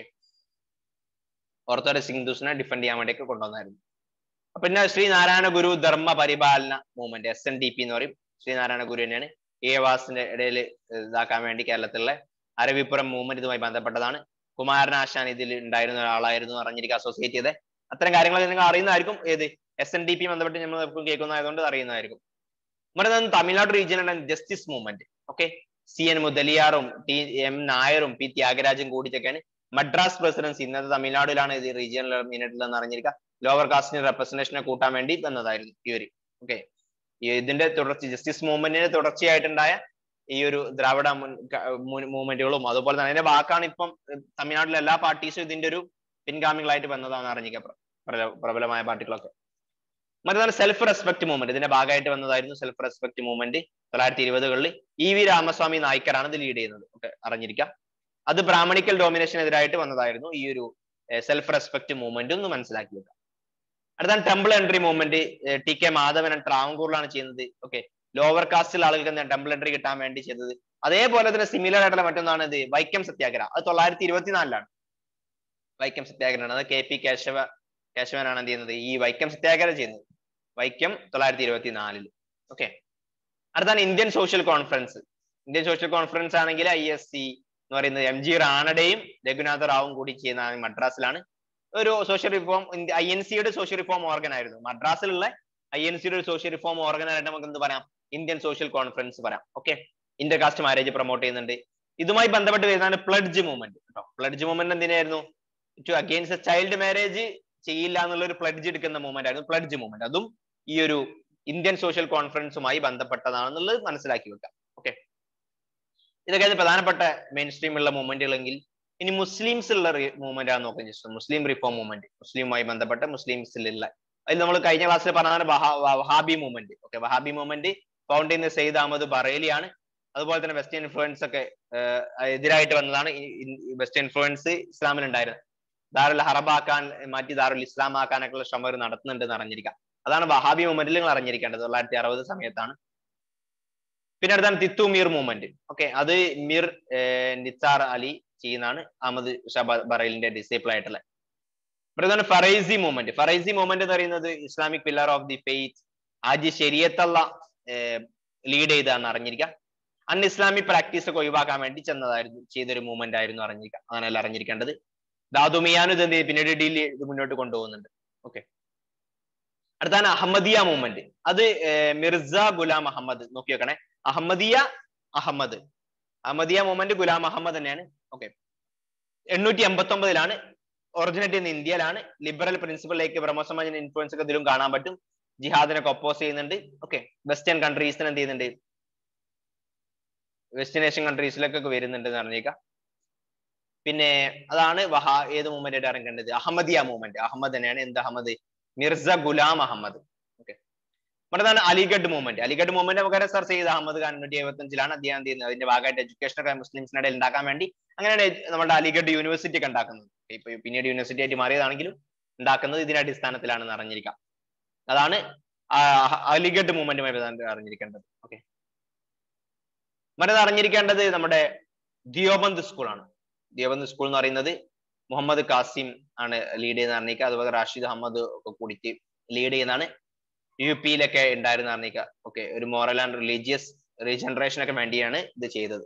S1: ഓർത്തഡോക്സ് ഹിന്ദുസിനെ ഡിഫെൻഡ് ചെയ്യാൻ വേണ്ടിയൊക്കെ കൊണ്ടുവന്നായിരുന്നു അപ്പൊ പിന്നെ Sreenarayana Guru Dharma Paripalana movement S N D P എന്ന് പറയും ശ്രീനാരായണ ഗുരു തന്നെയാണ് ഏവാസിന്റെ ഇടയിൽ ഇതാക്കാൻ വേണ്ടി കേരളത്തിലെ അരവിപ്പുറം മൂവ്മെന്റ് ഇതുമായി ബന്ധപ്പെട്ടതാണ് കുമാരനാശാൻ ഇതിൽ ഉണ്ടായിരുന്ന ഒരാളായിരുന്നു അറിഞ്ഞിരിക്കുക അസോസിയേറ്റ് ചെയ്ത് അത്തരം കാര്യങ്ങളൊക്കെ നിങ്ങൾ അറിയുന്നതായിരിക്കും ഏത് എസ് എൻ ഡി പി ബന്ധപ്പെട്ട് നമ്മൾ എപ്പോഴും കേൾക്കുന്നതായതുകൊണ്ട് അറിയുന്നതായിരിക്കും നമ്മുടെ തന്നെ Tamil Nadu region justice movement okay C N മുതലിയാറും ടി എം നായരും പി ത്യാഗരാജും കൂടിച്ചൊക്കെയാണ് മദ്രാസ് പ്രസിഡൻസി ഇന്നത്തെ തമിഴ്നാടിലാണ് ഇത് റീജിയണൽ മീനായിട്ടുള്ളതെന്ന് അറിഞ്ഞിരിക്കുക ലോവർ കാസ്റ്റിന് റെപ്രസെന്റേഷനെ കൂട്ടാൻ വേണ്ടി വന്നതായിരുന്നു ഇവര് ഓക്കെ ഇതിന്റെ തുടർച്ച ജസ്റ്റിസ് മൂവ്മെന്റിന് തുടർച്ചയായിട്ടുണ്ടായ ഈ ഒരു ദ്രാവിഡ മൂവ്മെന്റുകളും അതുപോലെ തന്നെ അതിന്റെ വാക്കാണ് ഇപ്പം ഏർ തമിഴ്നാട്ടിലെ എല്ലാ പാർട്ടീസും ഇതിന്റെ ഒരു പിൻഗാമികളായിട്ട് വന്നതാണെന്ന് അറിഞ്ഞിരിക്കുക പ്ര- പ്രബല- പ്രബലമായ പാർട്ടികളൊക്കെ മറ്റൊന്നാണ് സെൽഫ് റെസ്പെക്ട് മൂവ്മെന്റ് ഇതിന്റെ ഭാഗമായിട്ട് വന്നതായിരുന്നു സെൽഫ് റെസ്പെക്ട് മൂവ്മെന്റ് തൊള്ളായിരത്തി ഇരുപതുകളിൽ ഇ വി രാമസ്വാമി നായ്ക്കറാണ് ഇത് ലീഡ് ചെയ്യുന്നത് ഓക്കെ അറിഞ്ഞിരിക്കാം അത് ബ്രാഹ്മണിക്കൽ ഡോമിനേഷനെതിരായിട്ട് വന്നതായിരുന്നു ഈ ഒരു സെൽഫ് റെസ്പെക്ട് മൂവ്മെന്റ് ഒന്ന് മനസ്സിലാക്കി വെക്കാം അടുത്താണ് temple entry movement T K Madhavan ട്രാവൻകൂറിലാണ് ചെയ്യുന്നത് ഓക്കെ ലോവർ കാസ്റ്റിൽ ആളുകൾക്ക് ടെമ്പിൾ എൻട്രി കിട്ടാൻ വേണ്ടി ചെയ്തത് അതേപോലെ തന്നെ സിമിലർ ആയിട്ടുള്ള മറ്റൊന്നാണ് ഇത് വൈക്കം സത്യാഗ്രഹ അത് തൊള്ളായിരത്തി ഇരുപത്തിനാലിലാണ് വൈക്കം സത്യാഗ്രഹമാണ് അത് കെ പി കേശവ കേശവനാണ് എന്ത് ചെയ്യുന്നത് ഈ വൈക്കം സത്യാഗ്രഹം ചെയ്യുന്നത് വൈക്കം തൊള്ളായിരത്തി ഇരുപത്തിനാലില് ഓക്കെ അടുത്താണ് Indian social conference Indian social conference ആണെങ്കിൽ ഐ എസ് സി എന്ന് പറയുന്നത് എം ജി റാണഡയും രഘുനാഥ റാവും കൂടി ചെയ്യുന്ന മദ്രാസിലാണ് ഒരു സോഷ്യൽ റിഫോം ഐ എൻ സിയുടെ സോഷ്യൽ റിഫോം ഓർഗൻ ആയിരുന്നു മദ്രാസിലുള്ള ഐ എൻ സിയുടെ ഒരു സോഷ്യൽ റിഫോം ഓർഗൻ ആയിട്ട് നമുക്ക് എന്ത് പറയാം ഇന്ത്യൻ സോഷ്യൽ കോൺഫറൻസ് പറയാം okay inter caste marriage promote ചെയ്യുന്നുണ്ട് ഇതുമായി ബന്ധപ്പെട്ട് വരുന്നതാണ് പ്ലഡ്ജ് മൂവ്മെന്റ് കേട്ടോ പ്ലഡ്ജ് മൂവ്മെന്റ് എന്തിനായിരുന്നു ടു അഗെയിൻസ്റ്റ് ചൈൽഡ് മാരേജ് ചെയ്യില്ല എന്നുള്ള ഒരു പ്ലഡ്ജ് എടുക്കുന്ന മൂവ്മെന്റ് ആയിരുന്നു പ്ലഡ്ജ് മൂവ്മെന്റ് അതും ഈ ഒരു ഇന്ത്യൻ സോഷ്യൽ കോൺഫറൻസുമായി ബന്ധപ്പെട്ടതാണെന്നുള്ളത് മനസ്സിലാക്കി വെക്കാം ഓക്കെ ഇതൊക്കെയാണ് പ്രധാനപ്പെട്ട മെയിൻ സ്ട്രീമുള്ള മൂവ്മെന്റുകളെങ്കിൽ ഇനി മുസ്ലിംസ് ഉള്ള മൂവ്മെന്റ് ആണ് നോക്കാം ജസ്റ്റ് മുസ്ലിം റിഫോം മൂവ്മെന്റ് മുസ്ലിമുമായി ബന്ധപ്പെട്ട മുസ്ലിംസിലുള്ള അതിൽ നമ്മൾ കഴിഞ്ഞ ക്ലാസ്സിൽ പറഞ്ഞതാണ് വഹാ- Wahabi movement okay Wahabi movement found ചെയ്യുന്ന സെയ്ദ് അഹമ്മദ് ബറേലിയാണ് അതുപോലെ തന്നെ വെസ്റ്റേൺ ഇൻഫ്ലുവൻസ് ഒക്കെ ഏർ, എതിരായിട്ട് വന്നതാണ് വെസ്റ്റേൺ ഇൻഫ്ലുവൻസ് ഇസ്ലാമിൽ ഉണ്ടായിരുന്നത് ദാറുൽ ഹറബാക്കാൻ മാറ്റി ദാറുൽ ഇസ്ലാം ആക്കാനൊക്കെയുള്ള ശ്രമം അവർ നടത്തുന്നുണ്ട് എന്ന് അറിഞ്ഞിരിക്കാം അതാണ് വഹാബി മൂവ്മെന്റിൽ നിങ്ങൾ അറിഞ്ഞിരിക്കേണ്ടത് തൊള്ളായിരത്തി അറുപത് സമയത്താണ് പിന്നെ അടുത്താണ് തിത്തു മീർ മൂവ്മെന്റ് ഓക്കെ അത് മീർ ഏർ, നിസാർ അലി ചെയ്യുന്നതാണ് അഹമ്മദ് ഷാ ബ- ബറേലിന്റെ ഡിസേബിൾ ആയിട്ടുള്ള ഇതാണ് ഫറൈസി മൂവ്മെന്റ് ഫറൈസി മൂവ്മെന്റ് എന്ന് പറയുന്നത് Islamic pillar of the faith Haji Shariatullah lead ചെയ്തതാണെന്ന് അറിഞ്ഞിരിക്കാം അൺ ഇസ്ലാമിക് പ്രാക്ടീസ് ഒക്കെ ഒഴിവാക്കാൻ വേണ്ടി ചെന്നതായിരുന്നു ചെയ്തൊരു മൂവ്മെന്റ് ആയിരുന്നു അറിഞ്ഞിരിക്കാം അങ്ങനെയല്ല അറിഞ്ഞിരിക്കേണ്ടത് ദാദുമിയാനും ഇത് എന്ത് ചെയ്തു? പിന്നീട് ഡീൽ ഇത് മുന്നോട്ട് കൊണ്ടുപോകുന്നുണ്ട് ഓക്കെ അടുത്താണ് അഹമ്മദിയ മൂവ്മെന്റ് അത് മിർസ ഗുലാം അഹമ്മദ് നോക്കി വെക്കണേ അഹമ്മദിയ അഹമ്മദ് അഹമ്മദിയ മൂവ്മെന്റ് ഗുലാം അഹമ്മദ് തന്നെയാണ് ഓക്കെ എണ്ണൂറ്റി എൺപത്തി ഒമ്പതിലാണ് ഒറിജിനേറ്റ് ചെയ്യുന്ന ഇന്ത്യയിലാണ് ലിബറൽ പ്രിൻസിപ്പളിലേക്ക് ബ്രഹ്മസമാജിന്റെ ഇൻഫ്ലുവൻസ് ഒക്കെ ഇതിലും കാണാൻ പറ്റും ജിഹാദിനൊക്കെ ഒപ്പോസ് ചെയ്യുന്നുണ്ട് ഓക്കെ വെസ്റ്റേൺ കൺട്രീസിന് എന്ത് ചെയ്യുന്നുണ്ട് വെസ്റ്റേൺ ഏഷ്യൻ കൺട്രീസിലേക്കൊക്കെ വരുന്നുണ്ട് എന്ന് അറിഞ്ഞേക്കാം പിന്നെ അതാണ് വഹാ ഏത് മൂവ്മെന്റ് ആയിട്ട് ഇറങ്ങേണ്ടത് അഹമ്മദിയ മൂവ്മെന്റ് അഹമ്മദ് തന്നെയാണ് എന്ത് അഹമ്മദ് മിർസ ഗുലാം അഹമ്മദ് ഓക്കെ മറ്റേതാണ് അലിഗഡ് മൂവ്മെന്റ് അലിഗഡ് മൂവ്മെന്റ് നമുക്കറിയാം സർ സെയ്ദ് അഹമ്മദ് ഖാൻ എണ്ണൂറ്റി എഴുപത്തി അഞ്ചിലാണ് അദ്ദേഹം ചെയ്യുന്നത് അതിന്റെ ഭാഗമായിട്ട് എഡ്യൂക്കേഷൻ ഒക്കെ മുസ്ലിംസിനിടയിൽ ഉണ്ടാക്കാൻ വേണ്ടി അങ്ങനെയാണ് നമ്മുടെ അലിഗഡ് യൂണിവേഴ്സിറ്റി ഒക്കെ ഉണ്ടാക്കുന്നത് ഇപ്പൊ പിന്നീട് യൂണിവേഴ്സിറ്റി ആയിട്ട് മാറിയതാണെങ്കിലും ഉണ്ടാക്കുന്നത് ഇതിന്റെ അടിസ്ഥാനത്തിലാണെന്ന് അറിഞ്ഞിരിക്കാം അതാണ് അലിഗഡ് മൂവ്മെന്റുമായി അറിഞ്ഞിരിക്കേണ്ടത് ഓക്കെ മറ്റേത് അറിഞ്ഞിരിക്കേണ്ടത് നമ്മുടെ ദിയോബന്ദ് സ്കൂളാണ് ദിയോബന്ദ് സ്കൂൾ എന്ന് പറയുന്നത് മുഹമ്മദ് കാസിം ആണ് ലീഡ് ചെയ്യുന്ന അറിഞ്ഞിക്കുക അതുപോലെ റാഷിദ് അഹമ്മദ് ഒക്കെ കൂടിയിട്ട് ലീഡ് ചെയ്യുന്നതാണ് യു പിയിലൊക്കെ ഉണ്ടായിരുന്ന അറിഞ്ഞിക്കുക ഓക്കെ ഒരു മോറൽ ആൻഡ് റിലീജിയസ് റീജനറേഷൻ ഒക്കെ വേണ്ടിയാണ് ഇത് ചെയ്തത്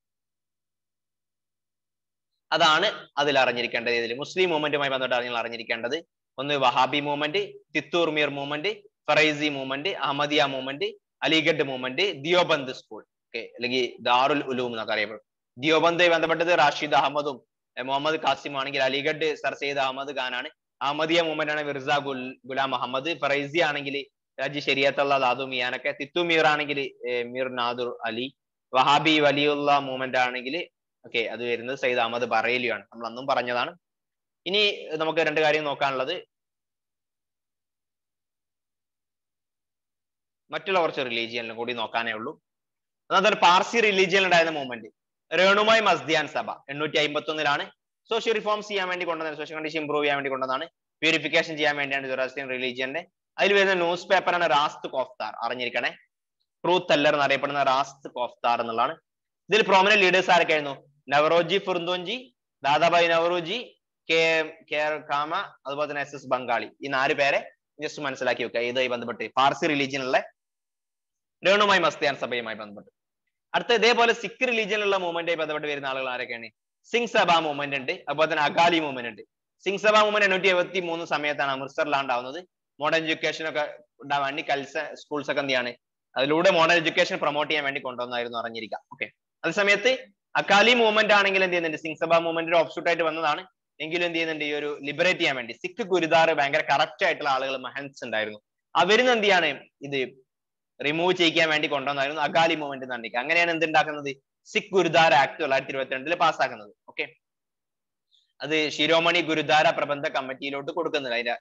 S1: അതാണ് അതിൽ അറിഞ്ഞിരിക്കേണ്ടത് ഇതിൽ മുസ്ലിം മൂവ്മെന്റുമായി ബന്ധപ്പെട്ട് അറിഞ്ഞാൽ അറിഞ്ഞിരിക്കേണ്ടത് ഒന്ന് Wahabi movement Titu Mir movement Faraizi movement Ahmadiyya movement Aligarh movement Deoband school okay അല്ലെങ്കിൽ ദാറുൽ ഉലൂം എന്നൊക്കെ അറിയപ്പെടും ദിയോബന്ധുമായി ബന്ധപ്പെട്ടത് റാഷിദ് അഹമ്മദും മുഹമ്മദ് കാസിം ആണെങ്കിൽ അലിഗഡ് സർ സെയ്ദ് അഹമ്മദ് ഖാനാണ് അഹമ്മദിയ മൂവ്മെന്റ് ആണ് മിർസ ഗുൽ ഗുലാം അഹമ്മദ് ഫറൈസി ആണെങ്കിൽ രാജി ഷെരിയത്തുള്ള ദാദു മിയാനൊക്കെ തിത്തു മീർ ആണെങ്കിൽ മീർ നാദുർ അലി വഹാബി വലിയുള്ള മൂവ്മെന്റ് ആണെങ്കിൽ ഓക്കെ അത് വരുന്നത് സയ്യിദ് അഹമ്മദ് ബറേലിയാണ് നമ്മൾ അന്നും പറഞ്ഞതാണ് ഇനി നമുക്ക് രണ്ട് കാര്യം നോക്കാനുള്ളത് മറ്റുള്ള കുറച്ച് റിലീജിയനിലും കൂടി നോക്കാനേ ഉള്ളൂ അതായത് പാർസി റിലീജിയൻ ഉണ്ടായിരുന്ന മൂവ്മെന്റ് രേണുമായി മസ്ദിയാൻ സഭ എണ്ണൂറ്റി അമ്പത്തി ഒന്നിലാണ് സോഷ്യൽ റിഫോംസ് ചെയ്യാൻ വേണ്ടി കൊണ്ടുവന്നത് സോഷ്യൽ കണ്ടീഷൻ ഇംപ്രൂവ് ചെയ്യാൻ വേണ്ടി കൊണ്ടുവന്നാണ് പ്യൂരിഫിക്കേഷൻ ചെയ്യാൻ വേണ്ടിയാണ് ജൊറാസ്റ്റിയൻ റിലീജിയന്റെ അതിൽ വരുന്ന ന്യൂസ് പേപ്പറാണ് റാസ്ത് കോഫ്താർ അറിഞ്ഞിരിക്കണേ ട്രൂത്ത് അല്ലർ എന്നറിയപ്പെടുന്ന റാസ്ത് കോഫ്താർ എന്നുള്ളതാണ് ഇതിൽ പ്രോമിനന്റ് ലീഡേഴ്സ് ആരൊക്കെയായിരുന്നു നവറോജി ഫുർദോൻജി ദാദാബായ് നവറോജി കെ കെ കാമ അതുപോലെ തന്നെ എസ് എസ് ബംഗാളി ഈ നാല് പേരെ ജസ്റ്റ് മനസ്സിലാക്കി വെക്കുക ഇതുമായി ബന്ധപ്പെട്ട് പാർസി റിലീജിയനുള്ള രേണുമായി മസ്തിയാൻ സഭയുമായി ബന്ധപ്പെട്ട് അടുത്ത ഇതേപോലെ സിഖ് റിലീജിയനുള്ള മൂവ്മെന്റുമായി ബന്ധപ്പെട്ട് വരുന്ന ആളുകൾ ആരൊക്കെയാണ് സിംഗ് സഭ മൂവ്മെന്റ് ഉണ്ട് അതുപോലെ തന്നെ അകാലി മൂവ്മെന്റ് ഉണ്ട് സിംഗ് സഭ മൂവ്മെന്റ് എണ്ണൂറ്റി എഴുപത്തി മൂന്ന് സമയത്താണ് അമൃത്സറിലാണ്ടാവുന്നത് മോഡേൺ എഡ്യൂക്കേഷൻ ഒക്കെ ഉണ്ടാവാൻ വേണ്ടി കൽസ സ്കൂൾസ് ഒക്കെ എന്ത് ചെയ്യാണ് അതിലൂടെ മോഡേൺ എഡ്യൂക്കേഷൻ പ്രൊമോട്ട് ചെയ്യാൻ വേണ്ടി കൊണ്ടുവന്നായിരുന്നു അറിഞ്ഞിരിക്കാം ഓക്കെ അതേ സമയത്ത് അക്കാലി മൂവ്മെന്റ് ആണെങ്കിൽ എന്ത് ചെയ്യുന്നുണ്ട് സിംഗ് സഭ മൂവ്മെന്റിന്റെ ഓപ്ഷൂട്ട് ആയിട്ട് വന്നതാണ് എങ്കിലും എന്ത് ചെയ്യുന്നുണ്ട് ഈ ഒരു ലിബറേറ്റ് ചെയ്യാൻ വേണ്ടി സിഖ് ഗുരുദാർ ഭയങ്കര കറക്റ്റ് ആയിട്ടുള്ള ആളുകൾ മഹൻസ് ഉണ്ടായിരുന്നു അവരിന്ന് എന്ത് ചെയ്യാണ് ഇത് റിമൂവ് ചെയ്യിക്കാൻ വേണ്ടി കൊണ്ടുവന്നായിരുന്നു അകാലി മൂവ്മെന്റ് എന്നാണ് അങ്ങനെയാണ് എന്തുണ്ടാക്കുന്നത് സിഖ് ഗുരുദ്വാര ആക്ട് തൊള്ളായിരത്തി ഇരുപത്തി രണ്ടില് പാസ്സാക്കുന്നത് ഓക്കെ അത് ശിരോമണി ഗുരുദ്വാര പ്രബന്ധ കമ്മിറ്റിയിലോട്ട് കൊടുക്കുന്നില്ല അതിന്റെ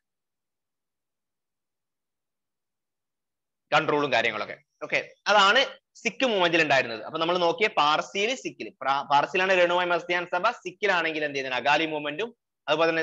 S1: കൺട്രോളും കാര്യങ്ങളൊക്കെ ഓക്കെ അതാണ് സിഖ് മൂവ്മെന്റിൽ ഉണ്ടായിരുന്നത് അപ്പൊ നമ്മൾ നോക്കിയ പാർസിയിൽ സിക്കിൽ പാർസിയിലാണ് രേണുമായി മസ്തിയാൻ സഭ സിക്കിലാണെങ്കിൽ എന്ത് ചെയ്യുന്നത് അകാലി മൂവ്മെന്റും അതുപോലെ തന്നെ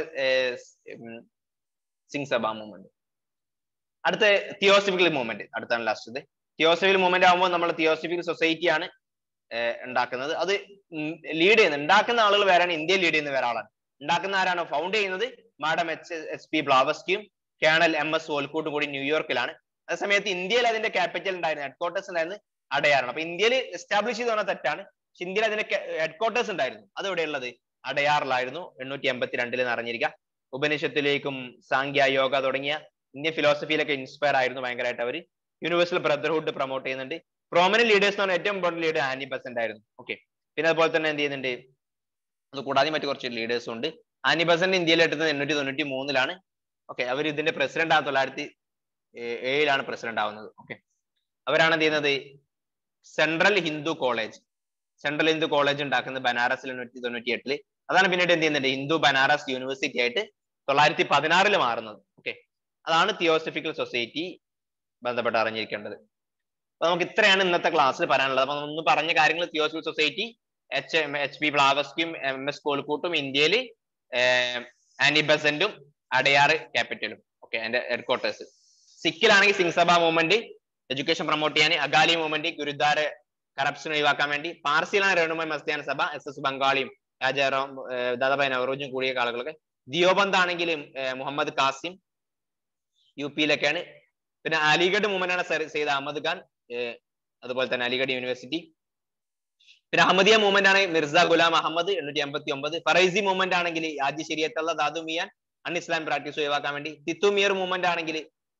S1: സിംഗ് സഭ മൂവ്മെന്റ് അടുത്ത തിയോസഫിക്കൽ മൂവ്മെന്റ് അടുത്താണ് ലാസ്റ്റ് തിയോസഫിക്കൽ മൂവ്മെന്റ് ആകുമ്പോൾ നമ്മൾ തിയോസഫിക്കൽ സൊസൈറ്റി ആണ് ഉണ്ടാക്കുന്നത് അത് ലീഡ് ചെയ്യുന്നത് ഉണ്ടാക്കുന്ന ആളുകൾ വേറെയാണ് ഇന്ത്യയിൽ ലീഡ് ചെയ്യുന്ന വേറെ ആളാണ് ഉണ്ടാക്കുന്ന ആരാണോ ഫൗണ്ട് ചെയ്യുന്നത് മാഡം എച്ച് എസ് പി ബ്ലാവസ്കിയും കേണൽ എം എസ് വോൽക്കൂട്ടും കൂടി ന്യൂയോർക്കിലാണ് അതേസമയത്ത് ഇന്ത്യയിൽ അതിന്റെ ക്യാപിറ്റൽ ഉണ്ടായിരുന്നു ഹെഡ്ക്വാർട്ടേഴ്സ് ഉണ്ടായിരുന്നു അടയാറാണ് അപ്പൊ ഇന്ത്യയിൽ എസ്റ്റാബ്ലിഷ് ചെയ്ത് പറഞ്ഞ തെറ്റാണ് പക്ഷെ ഇന്ത്യയിൽ അതിന്റെ ഹെഡ്ക്വാർട്ടേഴ്സ് ഉണ്ടായിരുന്നു അത് എവിടെയുള്ളത് അടയാറിലായിരുന്നു എണ്ണൂറ്റി എൺപത്തി രണ്ടിൽ നിറഞ്ഞിരിക്കുക ഉപനിഷത്തിലേക്കും സാങ്ക്യ യോഗ തുടങ്ങിയ ഇന്ത്യൻ ഫിലോസഫിയിലൊക്കെ ഇൻസ്പയർ ആയിരുന്നു ഭയങ്കരമായിട്ട് അവർ യൂണിവേഴ്സൽ ബ്രദർഹുഡ് പ്രൊമോട്ട് ചെയ്യുന്നുണ്ട് പ്രോമിനന്റ് ലീഡേഴ്സ് എന്ന് പറഞ്ഞാൽ ഏറ്റവും ഇമ്പോർട്ടന്റ് ലീഡർ ആനി ബസന്റ് ആയിരുന്നു ഓക്കെ പിന്നെ അതുപോലെ തന്നെ എന്ത് ചെയ്യുന്നുണ്ട് അത് കൂടാതെ മറ്റു കുറച്ച് ലീഡേഴ്സും ഉണ്ട് ആനി ബസന്റ് ഇന്ത്യയിൽ എത്തുന്നത് എണ്ണൂറ്റി തൊണ്ണൂറ്റി മൂന്നിലാണ് ഓക്കെ അവർ ഇതിന്റെ പ്രസിഡന്റ് ആ തൊള്ളായിരത്തി ഏഴിലാണ് പ്രസിഡന്റ് ആവുന്നത് ഓക്കെ അവരാണ് എന്ത് ചെയ്യുന്നത് central Hindu college central Hindu college ഉണ്ടാക്കുന്നത് ബനാറസിൽ എണ്ണൂറ്റി തൊണ്ണൂറ്റി എട്ടില് അതാണ് പിന്നീട് എന്ത് ചെയ്യുന്നുണ്ട് ഹിന്ദു ബനാറസ് യൂണിവേഴ്സിറ്റി ആയിട്ട് തൊള്ളായിരത്തി പതിനാറിൽ മാറുന്നത് ഓക്കെ അതാണ് തിയോസഫിക്കൽ സൊസൈറ്റി ബന്ധപ്പെട്ട് അറിഞ്ഞിരിക്കേണ്ടത് അപ്പൊ നമുക്ക് ഇത്രയാണ് ഇന്നത്തെ ക്ലാസ്സിൽ പറയാനുള്ളത് അപ്പൊ ഒന്ന് പറഞ്ഞ കാര്യങ്ങൾ theosophical society H H P ബ്ലാവസ്കിയും എം എസ് കോഴിക്കോട്ടും ഇന്ത്യയിൽ ആനി ബസന്റും അടയാറ് ക്യാപിറ്റലും ഓക്കെ അതിന്റെ ഹെഡ്ക്വാർട്ടേഴ്സ് സിക്കിലാണെങ്കിൽ Singh Sabha movement education promote ചെയ്യാൻ അഗാലി മൂവ്മെന്റ് ഗുരുദ്വാര കറപ്ഷൻ ഒഴിവാക്കാൻ വേണ്ടി പാർസിയിലാണ് രേണുമായി മസ്തിയാന സഭ എസ് എസ് ബംഗാളിയും രാജാറാം ദാദാഭായ് നവറോജും കൂടിയ ആളുകളൊക്കെ ദിയോബന്ദ് ആണെങ്കിലും മുഹമ്മദ് കാസിം യു പിയിലൊക്കെയാണ് പിന്നെ അലിഗഡ് മൂവ്മെന്റ് ആണ് സെയ്ദ് അഹമ്മദ് ഖാൻ അതുപോലെ തന്നെ അലിഗഡ് യൂണിവേഴ്സിറ്റി പിന്നെ അഹമ്മദിയ മൂവ്മെന്റ് ആണ് മിർസ ഗുലാം അഹമ്മദ് എണ്ണൂറ്റി എൺപത്തി ഒമ്പത് ഫറൈസി മൂവ്മെന്റ് ആണെങ്കിൽ ആദ്യ ശരിയത്തുള്ള ദാദു മിയാൻ അൺ ഇസ്ലാം പ്രാക്ടീസ് ഒഴിവാക്കാൻ വേണ്ടി തിത്തുമിയർ മൂവ്മെന്റ് ആണെങ്കിൽ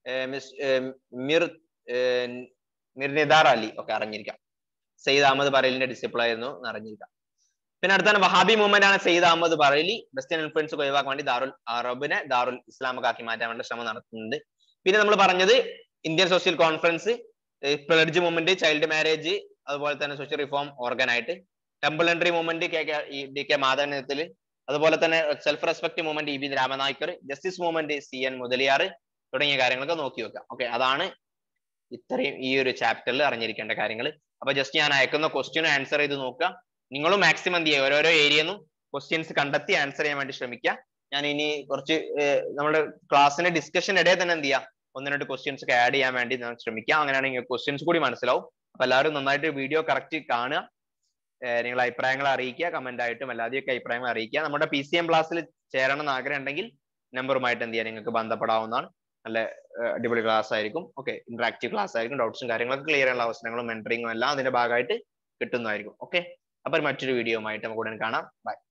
S1: മിസ് മിർ മിർനിദാർ അലി ഒക്കെ അറിഞ്ഞിരിക്കാം സെയ്ദ് അഹമ്മദ് ബറേലിന്റെ ഡിസിപ്പിൾ ആയിരുന്നു എന്ന് അറിഞ്ഞിരിക്കാം പിന്നെ അടുത്താണ് വഹാബി മൂവ്മെന്റ് ആണ് സെയ്ദ് അഹമ്മദ് ബറേലി വെസ്റ്റേൺ ഇൻഫ്ലുവൻസ് ഒഴിവാക്കാൻ വേണ്ടി ദാറുൽ അറബിനെ ദാറുൽ ഇസ്ലാമൊക്കെ ആക്കി മാറ്റാൻ വേണ്ടി ശ്രമം നടത്തുന്നുണ്ട് പിന്നെ നമ്മൾ പറഞ്ഞത് Indian social conference pledge movement child marriage അതുപോലെ തന്നെ സോഷ്യൽ റിഫോം ഓർഗൻ ആയിട്ട് temple entry movement K K D K Madhavan നേതൃത്വത്തിൽ അതുപോലെ തന്നെ self respect movement E B Ramanaicker justice movement C N Mudaliar തുടങ്ങിയ കാര്യങ്ങളൊക്കെ നോക്കി വെക്കാം ഓക്കെ അതാണ് ഇത്രയും ഈ ഒരു ചാപ്റ്ററിൽ അറിഞ്ഞിരിക്കേണ്ട കാര്യങ്ങൾ അപ്പൊ ജസ്റ്റ് ഞാൻ അയക്കുന്ന ക്വസ്റ്റ്യൻ ആൻസർ ചെയ്ത് നോക്കുക നിങ്ങളും മാക്സിമം എന്ത് ചെയ്യുക ഓരോരോ ഏരിയന്നും ക്വസ്റ്റ്യൻസ് കണ്ടെത്തി ആൻസർ ചെയ്യാൻ വേണ്ടി ശ്രമിക്കുക ഞാൻ ഇനി കുറച്ച് നമ്മുടെ ക്ലാസ്സിന്റെ ഡിസ്കഷൻ ഇടയിൽ തന്നെ എന്ത് ചെയ്യാം ഒന്ന് രണ്ട് ക്വസ്റ്റ്യൻസ് ഒക്കെ ആഡ് ചെയ്യാൻ വേണ്ടി ഞാൻ ശ്രമിക്കാം അങ്ങനെയാണെങ്കിൽ ക്വസ്റ്റ്യൻസ് കൂടി മനസ്സിലാവും അപ്പൊ എല്ലാവരും നന്നായിട്ട് വീഡിയോ കറക്റ്റ് കാണുക നിങ്ങൾ അഭിപ്രായങ്ങൾ അറിയിക്കുക കമന്റ് ആയിട്ടും അല്ലാതെയൊക്കെ അഭിപ്രായങ്ങൾ അറിയിക്കുക നമ്മുടെ പി സി എം ക്ലാസ്സിൽ ചേരണം എന്ന് ആഗ്രഹം ഉണ്ടെങ്കിൽ നമ്പറുമായിട്ട് എന്ത് ചെയ്യാം നിങ്ങൾക്ക് ബന്ധപ്പെടാവുന്നതാണ് നല്ല അടിപൊളി ക്ലാസ് ആയിരിക്കും ഓക്കെ ഇന്ററാക്റ്റീവ് ക്ലാസ് ആയിരിക്കും ഡൗട്ട്സും കാര്യങ്ങളൊക്കെ ക്ലിയർ ചെയ്യാനുള്ള അവസരങ്ങളും മെന്ററിങ്ങും എല്ലാം അതിന്റെ ഭാഗമായിട്ട് കിട്ടുന്നതായിരിക്കും ഓക്കെ അപ്പൊ മറ്റൊരു വീഡിയോ ആയിട്ട് നമുക്ക് ഉടൻ കാണാം ബൈ